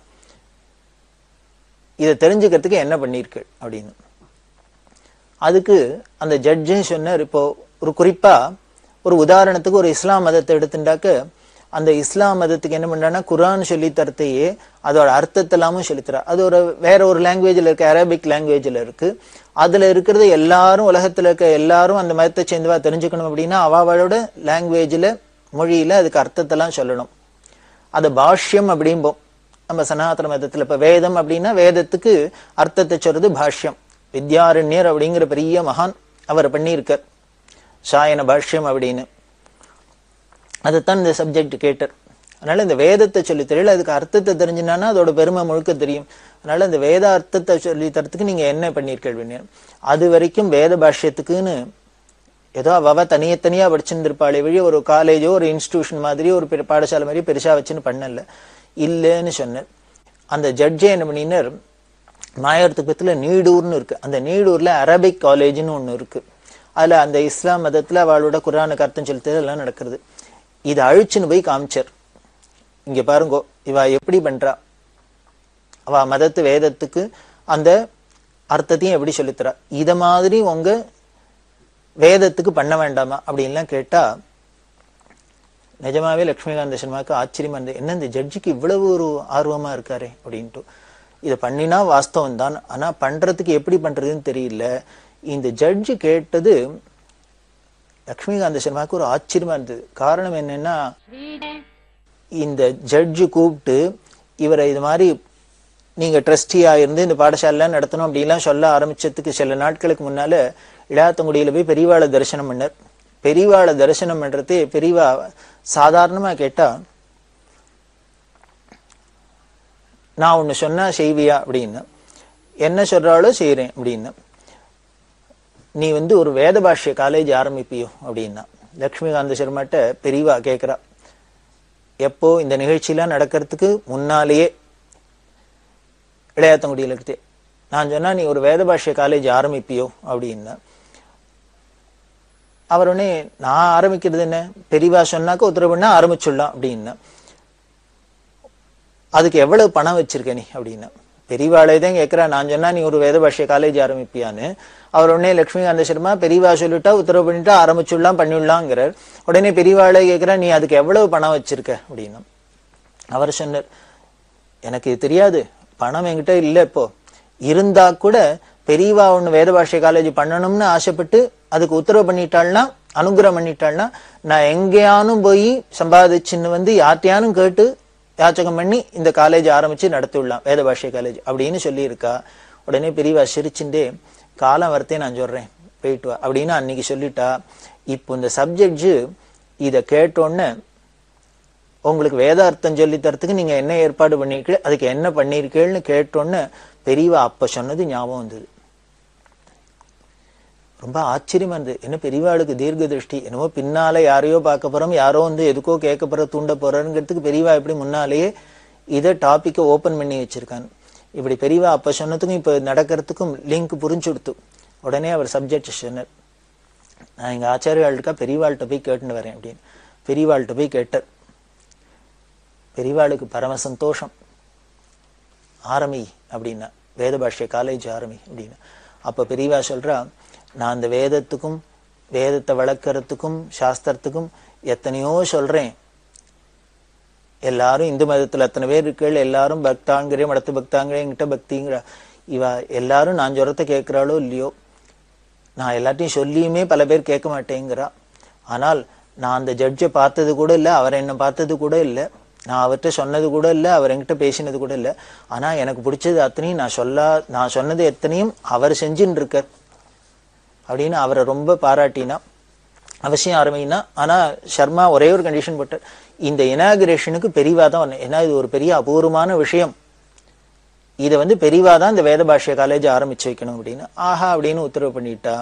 இதை தெரிஞ்சுக்கிறதுக்கு என்ன பண்ணிருக்கு அப்படின்னு அதுக்கு அந்த ஜட்ஜும் சொன்னார் இப்போ ஒரு குறிப்பா ஒரு உதாரணத்துக்கு ஒரு இஸ்லாம் மதத்தை எடுத்துட்டாக்க அந்த இஸ்லாம் மதத்துக்கு என்ன பண்றான்னா குரான் சொல்லி தரத்தையே அதோட அர்த்தத்தை எல்லாமும் சொல்லித்தரா அது ஒரு வேற ஒரு லாங்குவேஜ்ல இருக்கு அரபிக் லாங்குவேஜ்ல இருக்கு அதுல இருக்கிறது எல்லாரும் உலகத்துல இருக்க எல்லாரும் அந்த மதத்தை சேர்ந்தவா தெரிஞ்சுக்கணும் அப்படின்னா அவளோட லாங்குவேஜ்ல மொழியில அதுக்கு அர்த்தத்தெல்லாம் சொல்லணும் அது பாஷ்யம் அப்படிம்போம் நம்ம சனாதன மதத்துல இப்ப வேதம் அப்படின்னா வேதத்துக்கு அர்த்தத்தை சொல்றது பாஷ்யம் வித்யாரண்யர் அப்படிங்கிற பெரிய மகான் அவர் பண்ணியிருக்கார் சாயன பாஷ்யம் அப்படின்னு அதைத்தான் இந்த சப்ஜெக்ட் கேட்டார் அதனால இந்த வேதத்தை சொல்லி தெரியல அதுக்கு அர்த்தத்தை தெரிஞ்சுனானா அதோட பெருமை முழுக்க தெரியும் அதனால இந்த வேத அர்த்தத்தை சொல்லி தரத்துக்கு நீங்க என்ன பண்ணியிருக்கீங்க அது வரைக்கும் வேத பாஷ்யத்துக்குன்னு ஏதோ அவ தனியத்தனியா படிச்சிருந்திருப்பாளே வழி ஒரு காலேஜோ ஒரு இன்ஸ்டிடியூஷன் மாதிரி ஒரு பெரிய பாடசாலை மாதிரி பெருசா வச்சுன்னு பண்ணல இல்லைன்னு சொன்னார் அந்த ஜட்ஜே என்ன பண்ணினார் மாயவரத்துக்கு பக்கத்துல நீடூர்னு இருக்கு அந்த நீடூர்ல அரபிக் காலேஜ்னு ஒண்ணு இருக்கு அதுல அந்த இஸ்லாம் மதத்துல அவளோட குரானுக்கு அர்த்தம் செலுத்துறது எல்லாம் நடக்கிறது இதை அழிச்சுன்னு போய் காமிச்சார் இங்க பாருங்கோ இவ எப்படி பண்றா அவ மதத்து வேதத்துக்கு அந்த அர்த்தத்தையும் எப்படி சொல்லித்தரா இத மாதிரி உங்க வேதத்துக்கு பண்ண வேண்டாமா அப்படின்லாம் கேட்டா நிஜமாவே லட்சுமிகாந்த சர்மாவுக்கு ஆச்சரியமா இருந்தது என்ன இந்த ஜட்ஜுக்கு இவ்வளவு ஒரு ஆர்வமா இருக்காரு அப்படின்ட்டு இதை பண்ணினா வாஸ்தவம் தான் ஆனா பண்றதுக்கு எப்படி பண்றதுன்னு தெரியல இந்த ஜட்ஜு கேட்டது லக்ஷ்மிகாந்த சர்மாவுக்கு ஒரு ஆச்சரியமா இருந்தது காரணம் என்னன்னா இந்த ஜட்ஜு கூப்பிட்டு இவரை இது மாதிரி நீங்க ட்ரஸ்டியா இருந்து இந்த பாடசாலை நடத்தணும் அப்படிலாம் சொல்ல ஆரம்பிச்சதுக்கு சில நாட்களுக்கு முன்னால இளையாத்தங்குடியில போய் பெரியவாளை தரிசனம் பண்ணார் பெரியவாளை தரிசனம் பண்றது பெரியவா சாதாரணமா கேட்டா நான் ஒண்ணு சொன்னா செய்வியா அப்படின்னு என்ன சொல்றாளோ செய்யறேன் அப்படின்னு நீ வந்து ஒரு வேத பாஷ்ய காலேஜ் ஆரம்பிப்பியோ அப்படின்னா லக்ஷ்மிகாந்த சர்மாட்ட பெரியவா கேக்குறா எப்போ இந்த நிகழ்ச்சியெல்லாம் நடக்கிறதுக்கு முன்னாலேயே இளையாத்தங்குடியில் இருக்குது நான் சொன்னா நீ ஒரு வேத பாஷ்ய காலேஜ் ஆரம்பிப்பியோ அப்படின்னா அவர் உடனே நான் ஆரம்பிக்கிறது என்ன பெரியவா சொன்னாக்க உத்தரவு பண்ணா ஆரம்பிச்சுடலாம் அப்படின்னா அதுக்கு எவ்வளவு பணம் வச்சிருக்க நீ அப்படின்னா பெரியவாளே தான் கேட்கிறா நான் சொன்னா நீ ஒரு வேத பாஷ்ய காலேஜ் ஆரம்பிப்பியான்னு அவர் உடனே லட்சுமிகாந்த சர்மா பெரியவா சொல்லிட்டா உத்தரவு பண்ணிட்டா ஆரம்பிச்சுடலாம் பண்ணிடலாங்கிறார் உடனே பெரியவாளே கேட்கிறா நீ அதுக்கு எவ்வளவு பணம் வச்சிருக்க அப்படின்னா அவர் சொன்னார் எனக்கு இது தெரியாது பணம் என்கிட்ட இல்லை இப்போ இருந்தா கூட பெரியவா ஒண்ணு வேத பாஷ்ய காலேஜ் பண்ணணும்னு ஆசைப்பட்டு அதுக்கு உத்தரவு பண்ணிட்டாள்னா அனுகிரகம் பண்ணிட்டாள்னா நான் எங்கேயானும் போய் சம்பாதிச்சுன்னு வந்து யார்ட்டையானும் கேட்டு யாச்சகம் பண்ணி இந்த காலேஜ் ஆரம்பிச்சு நடத்திவிடலாம் வேத பாஷ்ய காலேஜ் அப்படின்னு சொல்லியிருக்கா உடனே பெரியவா சிரிச்சுட்டே காலம் வரத்தே நான் சொல்றேன் போயிட்டு வா அப்படின்னு அன்னைக்கு சொல்லிட்டா இப்போ இந்த சப்ஜெக்ட் இதை கேட்டோன்னே உங்களுக்கு வேதார்த்தம் சொல்லி தரத்துக்கு நீங்க என்ன ஏற்பாடு பண்ணிருக்கீங்க அதுக்கு என்ன பண்ணிருக்கீங்கன்னு கேட்டோன்னு பெரியவா அப்ப சொன்னது ஞாபகம் வந்தது ரொம்ப ஆச்சரியமா இருந்தது என்ன பெரியவாளுக்கு தீர்க்க திருஷ்டி என்னமோ பின்னால யாரையோ பார்க்க போறோம் யாரோ வந்து எதுக்கோ கேட்க போற தூண்ட போறோங்கிறதுக்கு பெரியவா எப்படி முன்னாலேயே இதை டாபிக்கை ஓபன் பண்ணி வச்சிருக்காங்க இப்படி பெரியவா அப்ப சொன்னதுக்கும் இப்ப நடக்கிறதுக்கும் லிங்க் புரிஞ்சு கொடுத்து உடனே அவர் சப்ஜெக்ட் சொன்னார் நான் எங்க ஆச்சாரியாள்கிட்ட பெரியவாள்கிட்ட போய் கேட்டுன்னு வரேன் அப்படின்னு பெரியவாள்கிட்ட போய் கேட்டார் பெரியவாளுக்கு பரம சந்தோஷம் ஆரம்பி அப்படின்னா வேத பாஷ்ய காலேஜ் ஆரம்பி அப்படின்னா அப்ப பெரியவா சொல்றா நான் அந்த வேதத்துக்கும் வேதத்தை வளர்க்கறதுக்கும் சாஸ்திரத்துக்கும் எத்தனையோ சொல்றேன் எல்லாரும் இந்து மதத்துல அத்தனை பேர் இருக்கீள் எல்லாரும் பக்தாங்கிற மடத்து பக்தாங்கிற என்கிட்ட பக்திங்கிற இவ எல்லாரும் நான் சொல்றத கேட்கிறாளோ இல்லையோ நான் எல்லாத்தையும் சொல்லியுமே பல பேர் கேட்க மாட்டேங்கிறா ஆனால் நான் அந்த ஜட்ஜை பார்த்தது கூட இல்லை அவர் என்ன பார்த்தது கூட இல்லை நான் அவர்கிட்ட சொன்னது கூட இல்லை அவர் என்கிட்ட பேசினது கூட இல்லை ஆனா எனக்கு பிடிச்சது அத்தனையும் நான் சொல்ல நான் சொன்னது எத்தனையும் அவர் செஞ்சுன்னு இருக்கார் அப்படின்னு அவரை ரொம்ப பாராட்டினா அவசியம் ஆரம்பினா ஆனா சர்மா ஒரே ஒரு கண்டிஷன் போட்டார் இந்த இனாகிரேஷனுக்கு பெரியவா தான் வரணும். ஏன்னா இது ஒரு பெரிய அபூர்வமான விஷயம் இதை வந்து பெரியவா தான் இந்த வேத பாஷ்ய காலேஜ் ஆரம்பிச்சு வைக்கணும் அப்படின்னு ஆஹா அப்படின்னு உத்தரவு பண்ணிட்டா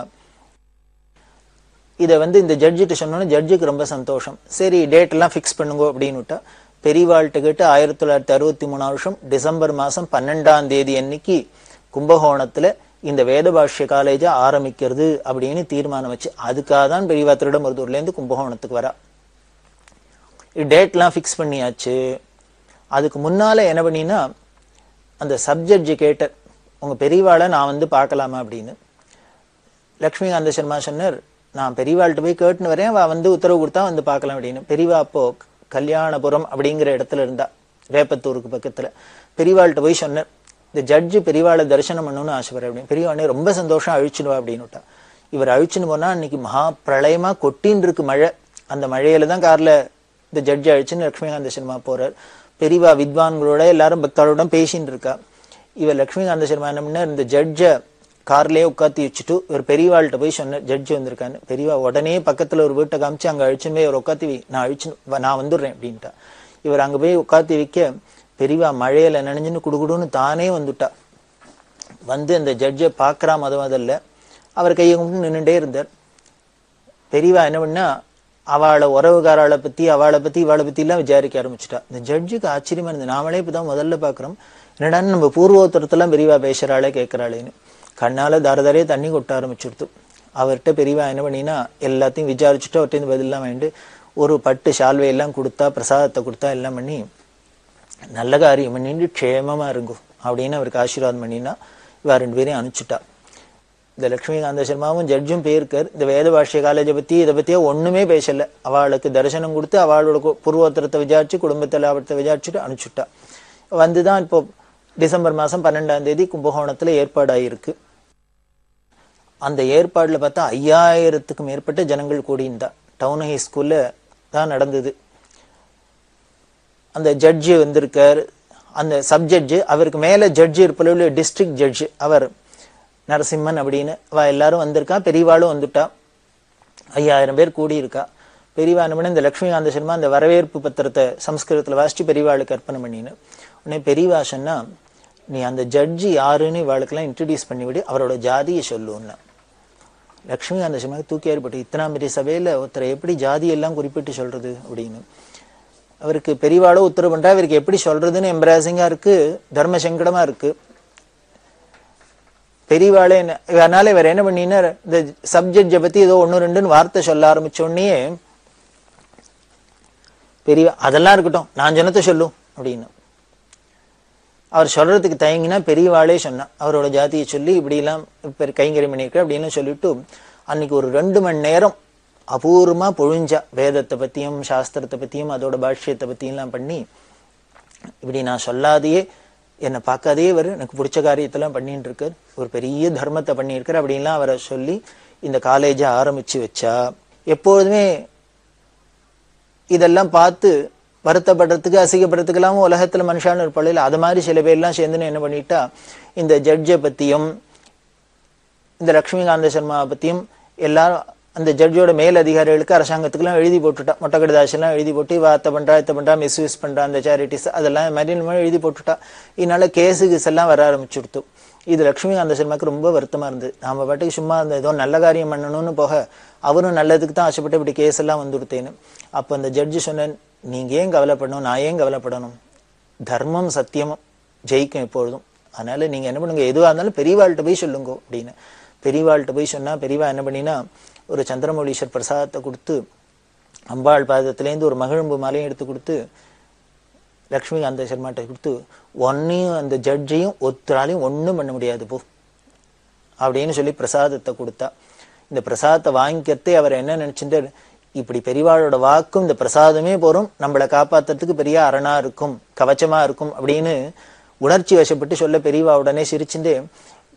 இதை வந்து இந்த ஜட்ஜிட்ட சொன்னோன்னே ஜட்ஜுக்கு ரொம்ப சந்தோஷம் சரி டேட் எல்லாம் ஃபிக்ஸ் பண்ணுங்க அப்படின்னு விட்டா பெரியவாள்கிட்ட கேட்டு ஆயிரத்தி தொள்ளாயிரத்தி அறுபத்தி மூணாம் வருஷம் டிசம்பர் மாசம் பன்னெண்டாம் தேதி அன்னைக்கு கும்பகோணத்துல இந்த வேத பாஷ்ய காலேஜ ஆரம்பிக்கிறது அப்படின்னு தீர்மானம் வச்சு அதுக்காக தான் பெரியவா திருடமருதூர்ல இருந்து கும்பகோணத்துக்கு வரா டேட்லாம் ஃபிக்ஸ் பண்ணியாச்சு அதுக்கு முன்னால என்ன பண்ணினா அந்த சப்ஜெக்ட் கேட்டர் உங்க பெரியவாளை நான் வந்து பார்க்கலாமா அப்படின்னு லக்ஷ்மிகாந்த சர்மா சொன்னார் நான் பெரியவாள்கிட்ட போய் கேட்டுன்னு வரேன் அவ வந்து உத்தரவு கொடுத்தா வந்து பார்க்கலாம் அப்படின்னு பெரியவா அப்போ கல்யாணபுரம் அப்படிங்கிற இடத்துல இருந்தா வேப்பத்தூருக்கு பக்கத்துல பெரியவாள்கிட்ட போய் சொன்னார் இந்த ஜட்ஜு பெரியவாளை தரிசனம் பண்ணணும்னு ஆசைப்படுறேன் அப்படின்னு பெரியவாளே ரொம்ப சந்தோஷம் அழிச்சுடுவா அப்படின்னு விட்டா இவர் அழிச்சுன்னு போனா அன்னைக்கு மகா பிரளயமா கொட்டின்னு இருக்கு மழை அந்த மழையில தான் கார்ல இந்த ஜட்ஜ் அழிச்சுன்னு லட்சுமிகாந்த சர்மா போறார் பெரியவா வித்வான்களோட எல்லாரும் பக்தாளோட பேசின்னு இருக்கா இவர் லட்சுமிகாந்த சர்மா என்ன பண்ணார் இந்த ஜட்ஜை கார்லயே உட்காத்தி வச்சுட்டு ஒரு பெரியவாள்கிட்ட போய் சொன்ன ஜட்ஜ் வந்திருக்கான்னு பெரியவா உடனே பக்கத்துல ஒரு வீட்டை காமிச்சு அங்க அழிச்சுன்னு போய் ஒரு உட்காத்தி வை நான் அழிச்சு நான் வந்துடுறேன் அப்படின்ட்டா இவர் அங்க போய் உட்காத்தி வைக்க பெரியவா மழையில நனைஞ்சுன்னு குடுகுடுன்னு தானே வந்துட்டா வந்து அந்த ஜட்ஜை பார்க்கறா மத முதல்ல அவர் கையை கும்பிட்டு நின்னுட்டே இருந்தார் பெரியவா என்ன பண்ணா அவளை உறவுகாராளை பத்தி அவளை பத்தி இவாளை பத்தி எல்லாம் விசாரிக்க ஆரம்பிச்சுட்டா இந்த ஜட்ஜுக்கு ஆச்சரியமா இருந்தது நாமளே இப்பதான் முதல்ல பாக்குறோம் என்னடான்னு நம்ம பூர்வோத்தரத்தெல்லாம் பெரியவா பேசுறாளே கேட்கறாளேன்னு கண்ணால தாரதாரே தண்ணி கொட்ட ஆரம்பிச்சுடுத்து அவர்கிட்ட பெரியவா என்ன பண்ணினா எல்லாத்தையும் விசாரிச்சுட்டு அவர்கிட்ட பதிலாம் வேண்டு ஒரு பட்டு சால்வை எல்லாம் கொடுத்தா பிரசாதத்தை கொடுத்தா எல்லாம் பண்ணி நல்ல காரியம் பண்ணிட்டு க்ஷேமமா இருங்கோ அப்படின்னு அவருக்கு ஆசீர்வாதம் பண்ணினா இவ ரெண்டு பேரையும் அனுப்பிச்சுட்டா இந்த லட்சுமிகாந்த சர்மாவும் ஜட்ஜும் போயிருக்கார் இந்த வேத பாஷ்ய காலேஜை பத்தி இதை பத்தியே ஒண்ணுமே பேசல அவளுக்கு தரிசனம் கொடுத்து அவளோட கு- பூர்வோத்தரத்தை விசாரிச்சு குடும்பத்தை லாபத்தை விசாரிச்சுட்டு அனுப்பிச்சுட்டா வந்துதான் இப்போ டிசம்பர் மாசம் பன்னெண்டாம் தேதி கும்பகோணத்துல ஏற்பாடாயிருக்கு அந்த ஏற்பாடுல பார்த்தா ஐயாயிரத்துக்கும் மேற்பட்ட ஜனங்கள் கூடியிருந்தா டவுன் ஹை ஸ்கூல்ல தான் நடந்தது அந்த ஜட்ஜு வந்திருக்கார் அந்த சப்ஜட்ஜு அவருக்கு மேல ஜட்ஜு இருப்பளவு டிஸ்ட்ரிக்ட் ஜட்ஜு அவர் நரசிம்மன் அப்படின்னு அவ எல்லாரும் வந்திருக்கா பெரியவாளும் வந்துட்டா ஐயாயிரம் பேர் கூடியிருக்கா பெரியவா என்ன பண்ண இந்த லட்சுமிகாந்த சர்மா அந்த வரவேற்பு பத்திரத்தை சம்ஸ்கிருதத்துல வாசிச்சு பெரியவாளுக்கு அர்ப்பணம் பண்ணின்னு உடனே பெரியவா சொன்னா நீ அந்த ஜட்ஜி யாருன்னு இவாளுக்கெல்லாம் இன்ட்ரடியூஸ் பண்ணிவிடு அவரோட ஜாதியை சொல்லுன்னா லக்ஷ்மிகாந்த சர்மா தூக்கி ஏற்பட்டு இத்தனா பெரிய சபையில ஒருத்தரை எப்படி ஜாதி எல்லாம் குறிப்பிட்டு சொல்றது அப்படின்னு அவருக்கு பெரியவாளோ உத்தரவு பண்றா இவருக்கு எப்படி சொல்றதுன்னு எம்பராசிங்கா இருக்கு தர்ம சங்கடமா இருக்கு பெரியவாளே என்ன அதனால இவர் என்ன பண்ணினார் இந்த சப்ஜெக்டை பத்தி ஏதோ ஒண்ணு ரெண்டுன்னு வார்த்தை சொல்ல ஆரம்பிச்ச உடனே பெரிய அதெல்லாம் இருக்கட்டும் நான் சொன்னதை சொல்லும் அப்படின்னு அவர் சொல்றதுக்கு தயங்கினா பெரியவாளே சொன்னா அவரோட ஜாதியை சொல்லி இப்படி எல்லாம் இப்ப கைங்கரியம் பண்ணியிருக்க அப்படின்னு சொல்லிட்டு அன்னைக்கு ஒரு ரெண்டு மணி நேரம் அபூர்வமா பொழிஞ்சா வேதத்தை பத்தியும் சாஸ்திரத்தை பத்தியும் அதோட பாஷ்யத்தை பத்தியும் எல்லாம் பண்ணி இப்படி நான் சொல்லாதையே என்னை பார்க்காதே இவர் எனக்கு பிடிச்ச காரியத்தெல்லாம் பண்ணிட்டு இருக்கார் ஒரு பெரிய தர்மத்தை பண்ணியிருக்கார் அப்படின்லாம் அவரை சொல்லி இந்த காலேஜை ஆரம்பிச்சு வச்சா எப்பொழுதுமே இதெல்லாம் பார்த்து வருத்தப்படுறதுக்கு அசிங்கப்படுறதுக்கெல்லாம் உலகத்துல மனுஷான்னு இருப்பாள் அது மாதிரி சில பேர்லாம் சேர்ந்துன்னு என்ன பண்ணிட்டா இந்த ஜட்ஜை பத்தியும் இந்த லக்ஷ்மிகாந்த சர்மா பத்தியும் எல்லாரும் அந்த ஜட்ஜோட மேல் அதிகாரிகளுக்கு அரசாங்கத்துக்குலாம் எழுதி போட்டுட்டா மொட்டை கடிதாசெல்லாம் எழுதி போட்டு வார்த்தை பண்றா இத்த பண்றா மிஸ்யூஸ் பண்றா அந்த சேரிட்டிஸ் அதெல்லாம் இது மாதிரி இந்த மாதிரி எழுதி போட்டுட்டா இதனால கேஸு கிஸ் எல்லாம் வர ஆரம்பிச்சுடுத்து இது லக்ஷ்மிகாந்த சர்மாக்கு ரொம்ப வருத்தமா இருந்தது நாம பாட்டுக்கு சும்மா அந்த ஏதோ நல்ல காரியம் பண்ணணும்னு போக அவரும் நல்லதுக்கு தான் ஆசைப்பட்டு இப்படி கேஸ் எல்லாம் வந்துடுத்தேன்னு அப்ப அந்த ஜட்ஜு சொன்னேன் நீங்க ஏன் கவலைப்படணும் நான் ஏன் கவலைப்படணும் தர்மம் சத்தியமும் ஜெயிக்கும் எப்பொழுதும் அதனால நீங்க என்ன பண்ணுங்க எதுவா இருந்தாலும் பெரியவாள்கிட்ட போய் சொல்லுங்க அப்படின்னு பெரியவாள்கிட்ட போய் சொன்னா பெரியவா என்ன பண்ணினா ஒரு சந்திரமௌலீஸ்வர் பிரசாதத்தை கொடுத்து அம்பாள் பாதத்திலேருந்து ஒரு மகிழ்ம்பு மாலையும் எடுத்து கொடுத்து லக்ஷ்மிகாந்த சர்மாட்ட கொடுத்து ஒன்னையும் அந்த ஜட்ஜையும் ஒருத்தராலையும் ஒண்ணும் பண்ண முடியாது போ அப்படின்னு சொல்லி பிரசாதத்தை கொடுத்தா இந்த பிரசாதத்தை வாங்கிக்கிறதே அவர் என்ன நினைச்சிட்டார் இப்படி பெரியவாளோட வாக்கும் இந்த பிரசாதமே போறோம் நம்மளை காப்பாத்துறதுக்கு பெரிய அரணா இருக்கும் கவச்சமா இருக்கும் அப்படின்னு உணர்ச்சி வசப்பட்டு சொல்ல பெரியவா உடனே சிரிச்சுட்டு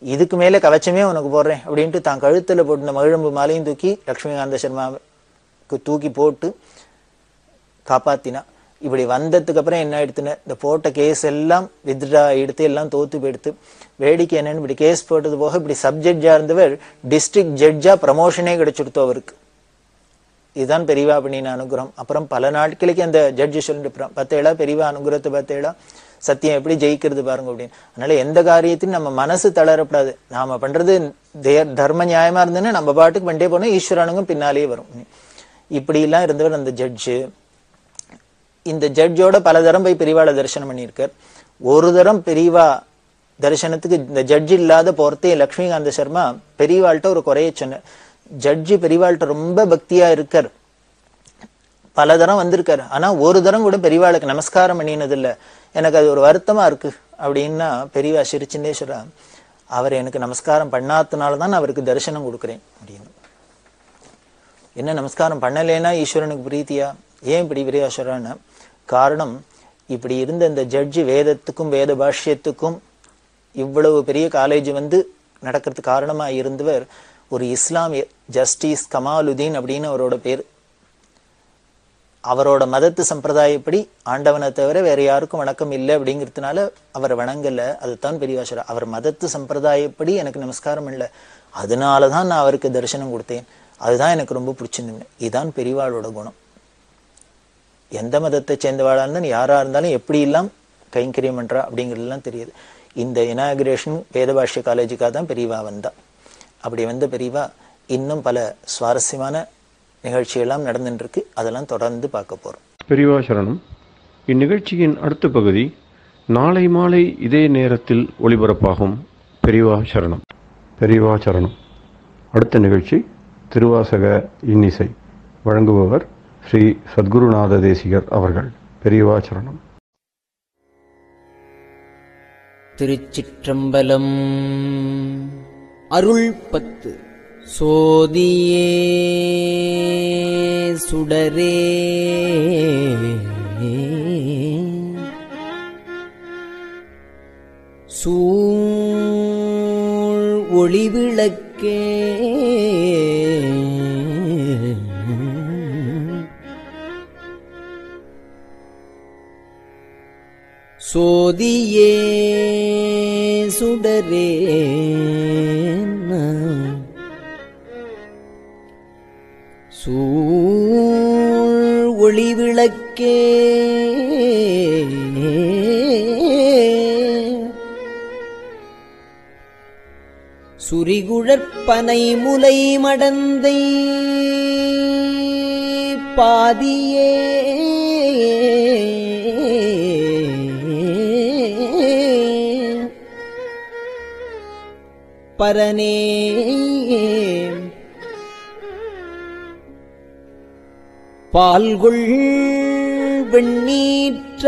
இதுக்கு மேல கவச்சமே உனக்கு போடுறேன் அப்படின்ட்டு தான் கழுத்துல போட்டு மகிழம்பு மாலையும் தூக்கி லக்ஷ்மிகாந்த சர்மாவுக்கு தூக்கி போட்டு காப்பாத்தினா இப்படி வந்ததுக்கு அப்புறம் என்ன ஆயிடுத்துன்னு இந்த போட்ட கேஸ் எல்லாம் வித்ரா எடுத்து எல்லாம் தோத்து போயிடுத்து வேடிக்கை என்னன்னு இப்படி கேஸ் போட்டது போக இப்படி சப்ஜெக்டா இருந்தவர் டிஸ்ட்ரிக்ட் ஜட்ஜா ப்ரமோஷனே கிடைச்சிடுத்து அவருக்கு இதுதான் பெரியவா பண்ணின அனுகிரகம் அப்புறம் பல நாட்களுக்கு அந்த ஜட்ஜி சொல்லிட்டு பத்தேடா பெரியவா அனுகிரகத்தை பத்தேடா சத்தியம் எப்படி ஜெயிக்கிறது பாருங்க அப்படின்னு அதனால எந்த காரியத்தையும் நம்ம மனசு தளரப்படாது நாம பண்றது தே- தர்ம நியாயமா இருந்ததுன்னா நம்ம பாட்டுக்கு பண்ணிட்டே போனோம் ஈஸ்வரனுக்கும் பின்னாலேயே வரும் இப்படி எல்லாம் இருந்தவர் அந்த ஜட்ஜு இந்த ஜட்ஜோட பல தரம் போய் பெரியவாளை தரிசனம் பண்ணியிருக்கார் ஒரு தரம் பெரியவா தரிசனத்துக்கு இந்த ஜட்ஜ் இல்லாத போறதே லக்ஷ்மிகாந்த சர்மா பெரியவாள்கிட்ட ஒரு குறைய சொன்னார் ஜட்ஜி பெரியவாள்கிட்ட ரொம்ப பக்தியா இருக்கார் பல தரம் வந்திருக்காரு ஆனா ஒரு தரம் கூட பெரியவாளுக்கு நமஸ்காரம் பண்ணினது இல்ல எனக்கு அது ஒரு வருத்தமா இருக்கு அப்படின்னா பெரியவா சிரிச்சுட்டே சொல்றா அவர் எனக்கு நமஸ்காரம் பண்ணாதனால தான் நான் அவருக்கு தரிசனம் கொடுக்குறேன் அப்படின்னு என்ன நமஸ்காரம் பண்ணலைன்னா ஈஸ்வரனுக்கு பிரீத்தியா ஏன் இப்படி பெரியவா சொல்றான்னா காரணம் இப்படி இருந்த இந்த ஜட்ஜி வேதத்துக்கும் வேத பாஷ்யத்துக்கும் இவ்வளவு பெரிய காலேஜ் வந்து நடக்கிறதுக்கு காரணமா இருந்தவர் ஒரு இஸ்லாமிய ஜஸ்டிஸ் கமாலுதீன் அப்படின்னு அவரோட பேர் அவரோட மதத்து சம்பிரதாயப்படி ஆண்டவனை தவிர வேற யாருக்கும் வணக்கம் இல்லை அப்படிங்கிறதுனால அவர் வணங்கல அதுதான் பெரியவாசரா அவர் மதத்து சம்பிரதாயப்படி எனக்கு நமஸ்காரம் இல்லை அதனால தான் நான் அவருக்கு தரிசனம் கொடுத்தேன் அதுதான் எனக்கு ரொம்ப பிடிச்சிருந்தது இதுதான் பெரியவாளோட குணம் எந்த மதத்தை சேர்ந்தவாளா இருந்தாலும் யாரா இருந்தாலும் எப்படி எல்லாம் கைங்கரியம் பண்றா அப்படிங்கிறதுலாம் தெரியுது இந்த இனாகிரேஷன் வேதபாஷ்ய காலேஜுக்காக தான் பெரியவா வந்தா அப்படி வந்த பெரியவா இன்னும் பல சுவாரஸ்யமான நிகழ்ச்சியெல்லாம் நடந்துட்டு இருக்கு அதெல்லாம் தொடர்ந்து பார்க்க போறோம் பெரியவா சரணம் இந்நிகழ்ச்சியின் அடுத்த பகுதி நாளை மாலை இதே நேரத்தில் ஒளிபரப்பாகும் பெரியவா சரணம் பெரியவா சரணம் அடுத்த நிகழ்ச்சி திருவாசக இன்னிசை வழங்குபவர் ஸ்ரீ சத்குருநாத தேசிகர் அவர்கள் பெரியவா சரணம் திருச்சிற்றம்பலம் அருள் பத்து சோதியே சுடரே சூழ் ஒளிவிளக்கே சோதியே சுடரே சூழ் ஒளிவிளக்கே சுரிகுழற்பனை முலை மடந்தை பாதியே பரனே பால்குள் வெண்ணீற்ற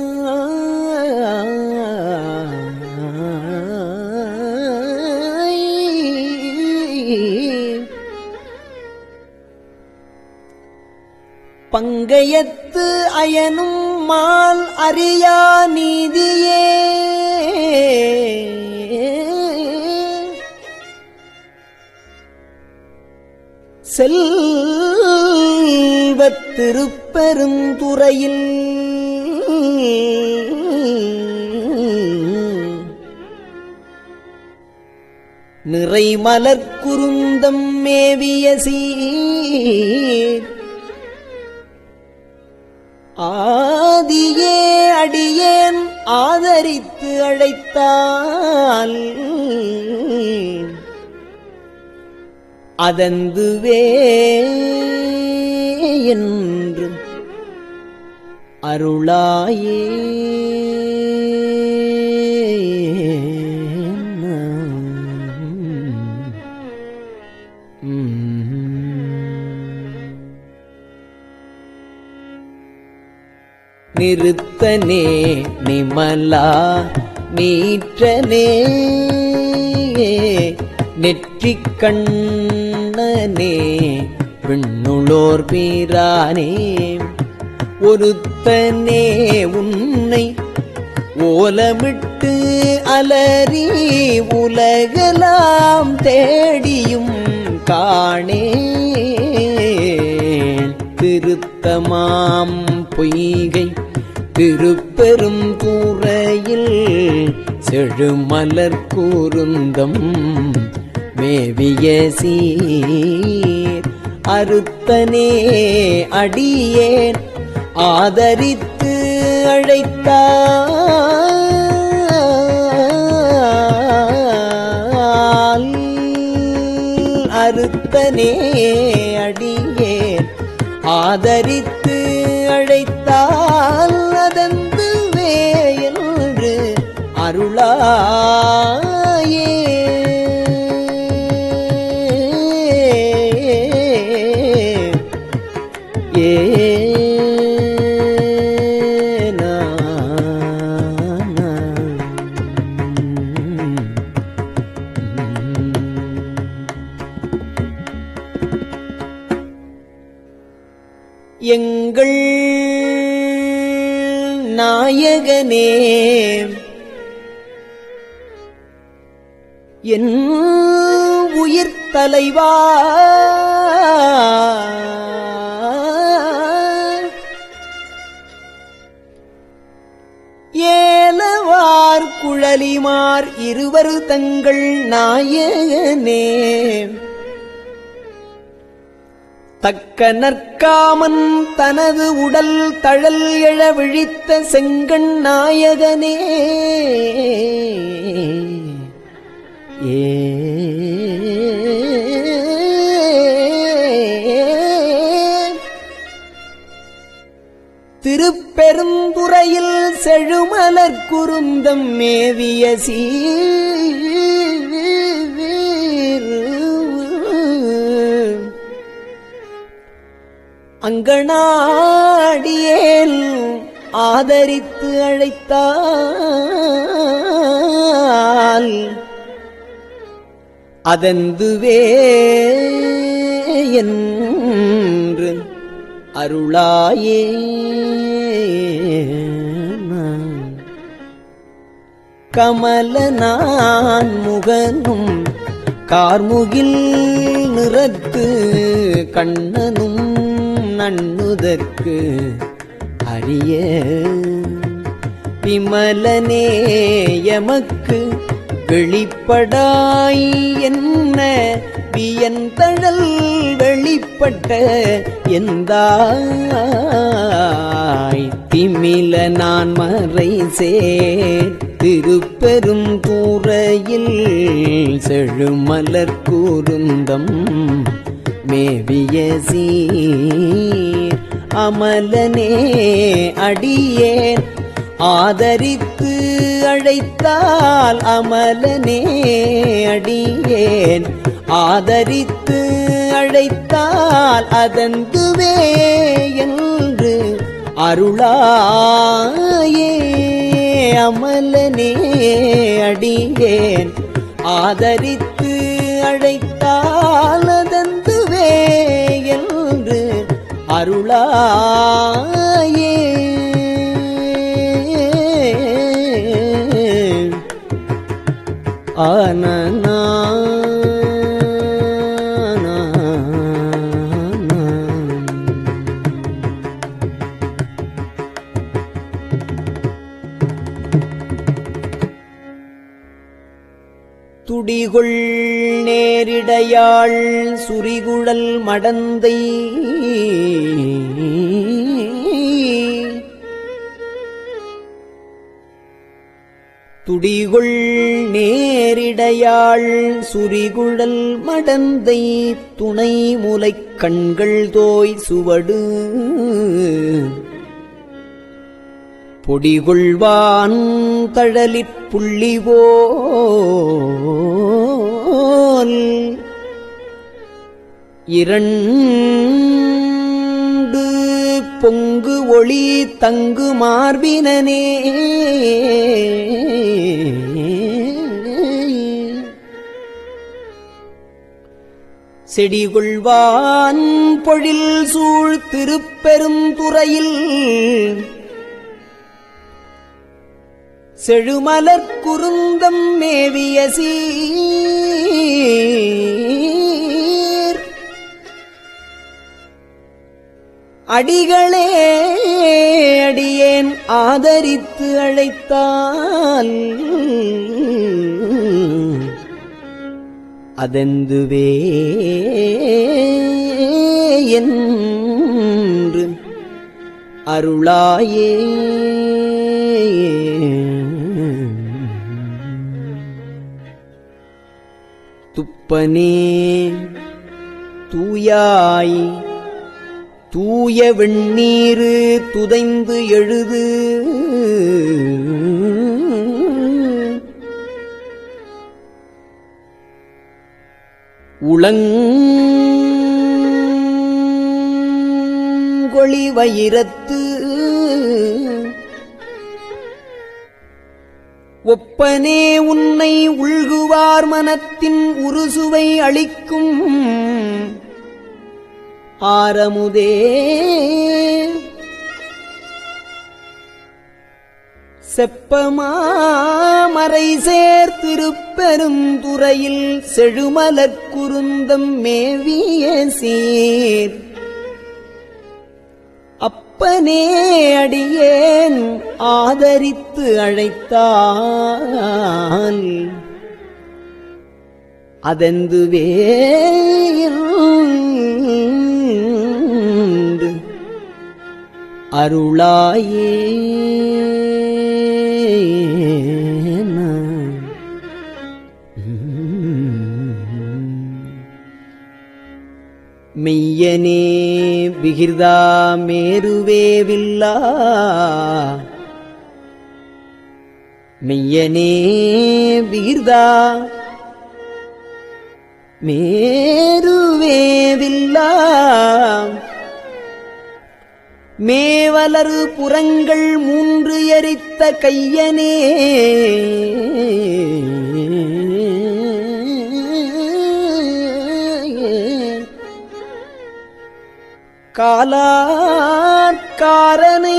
பங்கயத்து அயனும் மால் அறியா நீதியே செல்வத் திருப்பெருந்துறையில் நிறைமலர் குருந்தம் மேவிய சீர் ஆதியே அடியேன் ஆதரித்து அழைத்தால் அதந்துவே என்று அருளாயே நிறுத்தனே நிமலா நீற்றனே நெற்றிக் கண்ணனே விண்ணுளோர் பீரானே ஒருத்தனே உன்னை ஓலமிட்டு அலறி உலகலாம் தேடியும் காணேன் திருத்தமாம் பொய்கை திருப்பெரும் கூரையில் செழுமலர் கூருந்தம் மேவிய சீர் அறுத்தனே அடியேன் ஆதரித்து அழைத்தால் அறுத்தனே அடியேன் ஆதரித்து அழைத்தால் அதந்துவே என்று அருளாயே ஏ நா, நா. எங்கள் நாயகனே என் உயிர் தலைவா ஏலவார் குழலிமார் இருவர் தங்கள் நாயகனே தக்க நற்காமன் தனது உடல் தழல் எழ விழித்த செங்கண் நாயகனே ஏ திருப்பெருந்துறையில் செழுமலர் குருந்தம் மேவிய சீர் அங்கனாடியேல் ஆதரித்து அழைத்தால் அதந்துவே என்று அருளாயே கமல நான் முகனும் கார்முகில் நிறத்து கண்ணனும் நண்ணுதற்கு அரிய விமலனே எமக்கு வெளிப்படாய் என்ன வியந்தழல் வெளிப்பட்ட எந்தாய் திமில நான் மறை சேர் திருப்பெரும் கூரையில் செழுமலர் கூருந்தம் மேவிய சீர் அமலனே அடியேன் ஆதரித்து அழைத்தால் அமலனே அடியேன் ஆதரித்து அழைத்தால் அதன்குவே என்று அருளாயே அமலனே அடியேன் ஆதரித்து அழைத்தால் அதன்குவே என்று அருளாயே ஆனனா துடிகொள் நேரிடையாள் சுரிகுழல் மடந்தை துடிகொள் நேரிடையாள் சுரிகுழல் மடந்தை துணை முலைக் கண்கள் தோய் சுவடு பொடிகொள்வான் தழலிற் புள்ளிவோல் இரண்டு பொங்கு ஒளி தங்கு மார்பினனே செடிகொள்வான் பொழில் சூழ் திருப்பெரும் துறையில் செழுமலர் குருந்தம் மேவிய சீர் அடிகளே அடியேன் ஆதரித்து அழைத்தால் அதெந்துவே என்று அருளாயே துப்பனே தூயாய் தூய வெண்ணீரு துதைந்து எழுது உளங்கொழி வயிரத்து ஒப்பனே உன்னை உள்குவார் மனத்தின் உருசுவை அளிக்கும் ஆரமுதே செப்பமாமறை சேர்த்திருப்பெரும் துறையில் செழுமலர் குருந்தம் மேவிய சீர் அப்பனே அடியேன் ஆதரித்து அழைத்தால் அதெந்துவே என்று அருளாயே மெய்யனே விகிர்தா மேருவேவில்லா மெய்யனே விகிர்தா மேருவேவில்லா மேவலரு புறங்கள் மூன்று எரித்த கையனே காலாக்காரனை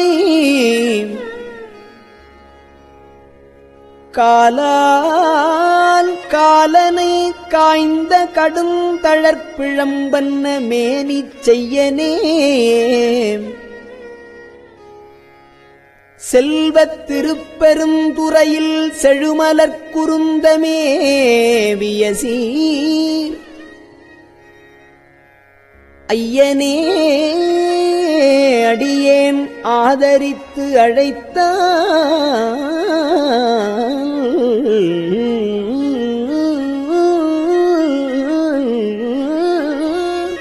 காலால் காலனை காய்ந்த கடும் தளர்ப்பிழம்பன்ன மேனி செய்யனே செல்வத் திருப்பெருந்துறையில் செழுமலர் குருந்தமே வியசீர் ஐயனே அடியேன் ஆதரித்து அழைத்த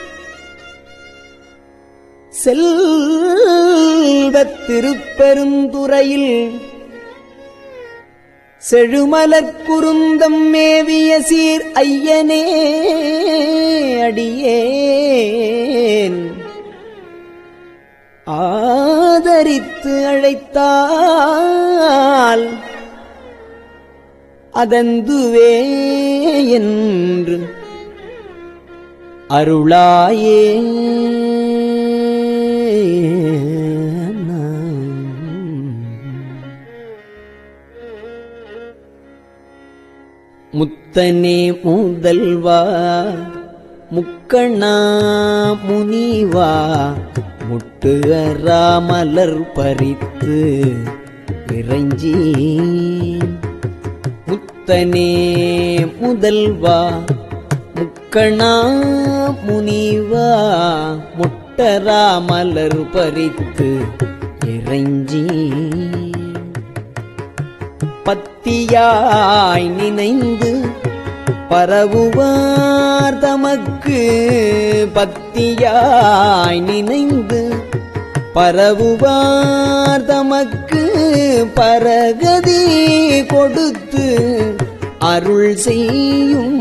செல்வத் திருப்பெருந்துறையில் செழுமலர் குருந்தம் மேவிய சீர் ஐயனே அடியேன் ஆதரித்து அழைத்தால் அதந்துவே என்று அருளாயே முத்தனே முதல்வா முக்கண்ணா முனிவா முட்டு ராமலர் பறித்து இறைஞ்சி முத்தனே முதல்வா முக்கணா முனிவா முட்டரா மலர் பறித்து இறைஞ்சி பத்தியாய் நினைந்து பரவுவார் தமக்கு பத்தியாய் நினைந்து பரவுவார் தமக்கு பரகதி கொடுத்து அருள் செய்யும்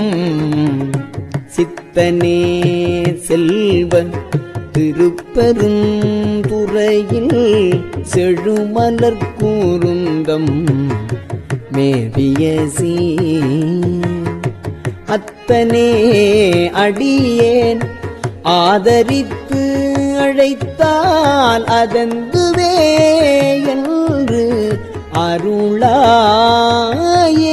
சித்தனே செல்வ திருப்பெருந்துறையில் செழுமலர் கூறுந்தம் மேவிய சீ அத்தனே அடியேன் ஆதரித்து அழைத்தால் அதந்துவே என்று அருளாயே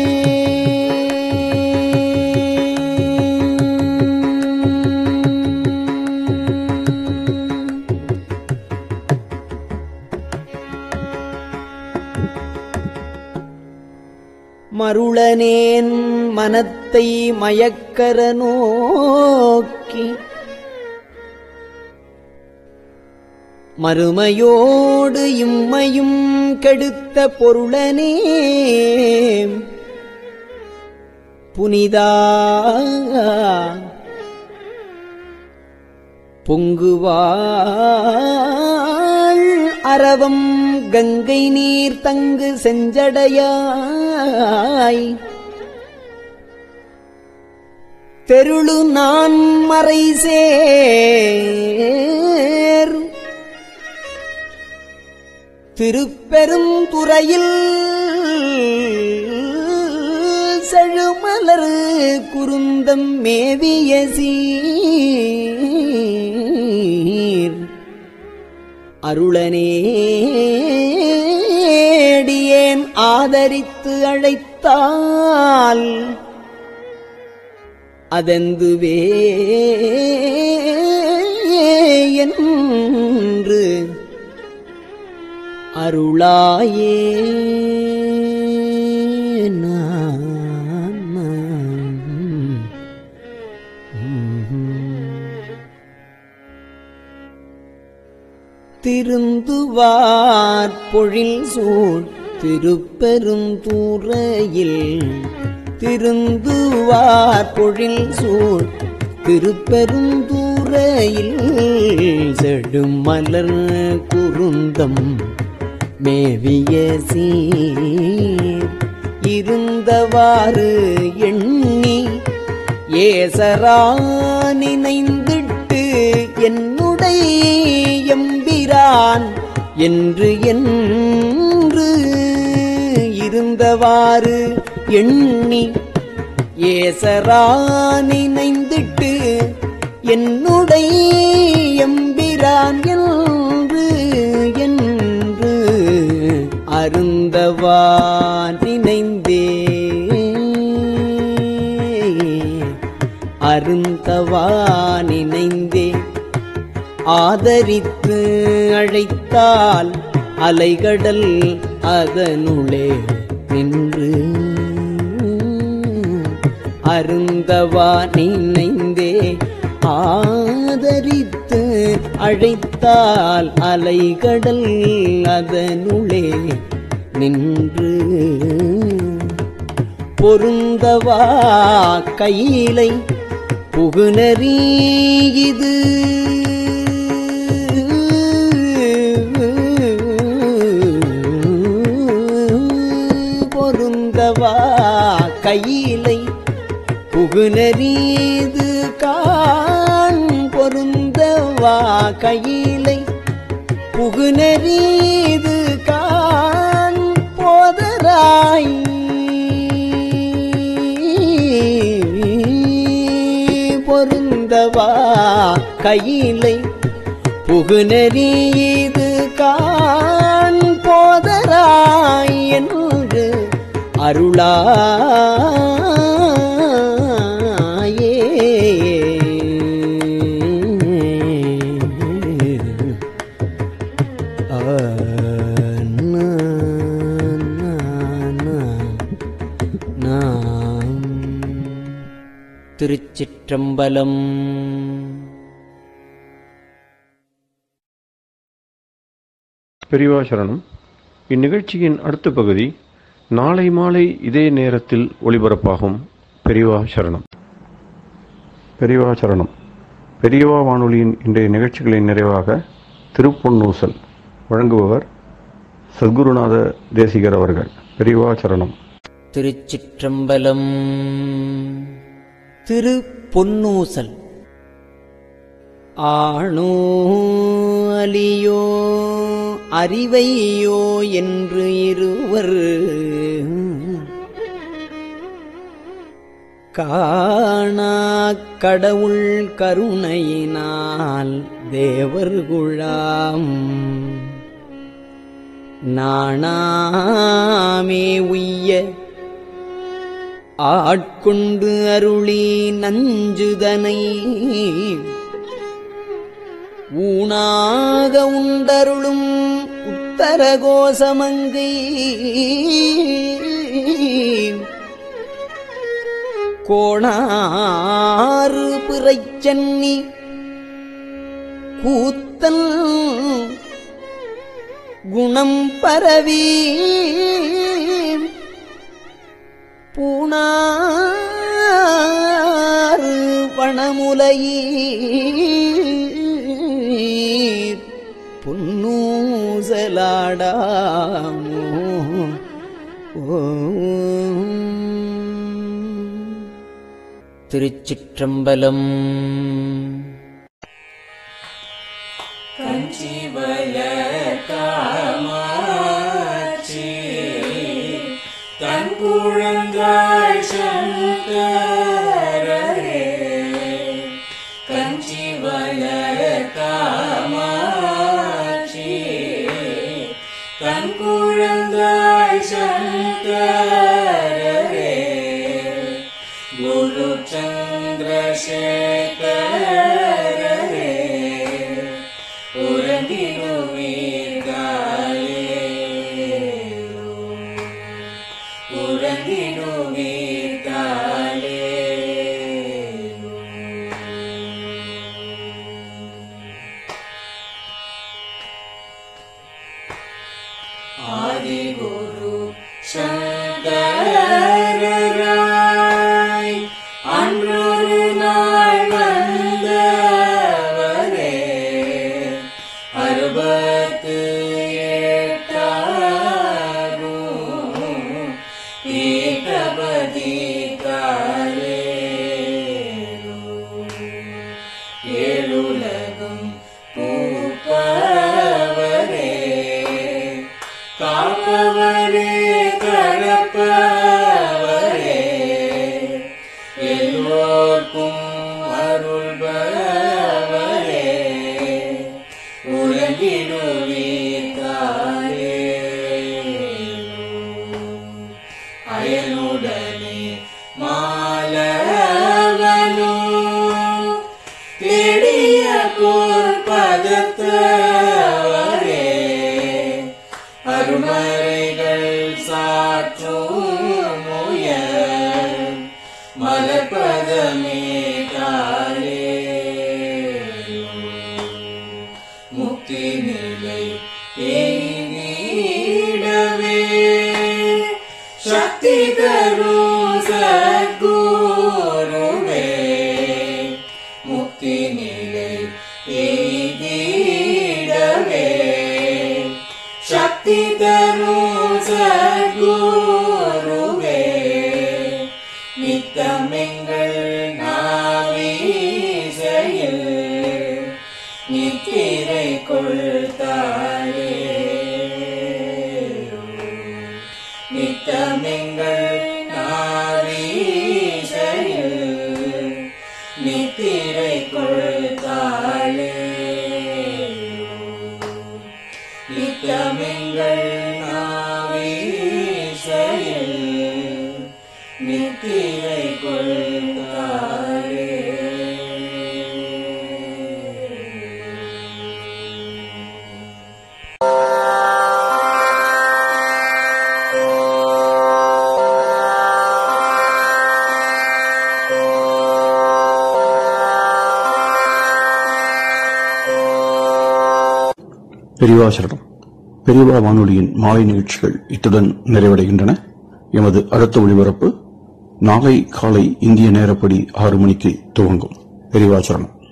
மருளனேன் மனத்தை மயக்கர நோக்கி மறுமையோடு இம்மையும் கெடுத்த பொருளனே புனிதா பொங்குவாள் அரவம் கங்கை நீர் தங்கு செஞ்சடையாய் தெருளு நான் மறை சேர் திருப்பெரும் துறையில் செழுமலர் குருந்தம் மேவிய சீர் அருளனேடியேன் ஆதரித்து அழைத்தால் அதெந்துவே என்று அருளாயே நான் திருந்துவார் பொழில் சூழ் திருப்பெரும் தூரையில் திருந்துவார் பொழில் சூழ் திருப்பெரும் தூரையில் செடும் மலர் குருந்தம் மேவிய சீர் இருந்தவாறு எண்ணி ஏசரா நினைந்திட்டு என்னுடைய எம்பிரான் என்று என்று இருந்தவாறு எண்ணி ஏசரா நினைந்திட்டு என்னுடைய எம்பிரான் என்று என்று அருந்தவா நினைந்தே அருந்தவா நினைந்தே ஆதரித்து அழைத்தால் அலைகடல் அதனுளே நின்று அருந்தவா நினைந்தே ஆதரித்து அழைத்தால் அலைகடல் அதனுளே நின்று பொருந்தவா கையிலை புகுநறி இது பொருந்தவா கையிலை புகுநரீது காண் பொருந்தவா கையிலை புகுநரீது காண் போதராய் பொருந்தவா கையிலை புகுநரீது காண் போதராய் என்று அருளாயே ஆ, நா, நா, நா, நாம். திருச்சிற்றம்பலம் பெரியவா சரணம் இந்நிகழ்ச்சியின் அடுத்த பகுதி நாளை மாலை இதே நேரத்தில் ஒளிபரப்பாகும் பெரியவா சரணம் பெரியவா சரணம் பெரியவா வானொலியின் இன்றைய நிகழ்ச்சிகளின் நிறைவாக திருப்பொன்னூசல் வழங்குபவர் சத்குருநாத தேசிகர் அவர்கள் பெரியவா சரணம் திருச்சிற்றம்பலம் திரு பொன்னூசல் ஆணோ அலியோ அறிவையோ என்று இருவர் காணா கடவுள் கருணையினால் தேவர் குழாம் நாணாமே உய்ய ஆட்கொண்டு அருளி நஞ்சுதனை ஊனாக உண்டருளும் உத்தர கோசமங்கை கோணாறு பிறைச்சன்னி கூத்தன் குணம் பரவி பூணாறு பணமுலையீர் பொன்னூசலாடாமோ ஓம். திருச்சிற்றம்பலம் பெரியவாசரணம் பெரியவா வானொலியின் மாலை நிகழ்ச்சிகள் இத்துடன் நிறைவடைகின்றன எமது அடுத்த ஒளிபரப்பு நாளை காலை இந்திய நேரப்படி ஆறு மணிக்கு துவங்கும் பெரியவாசரணம்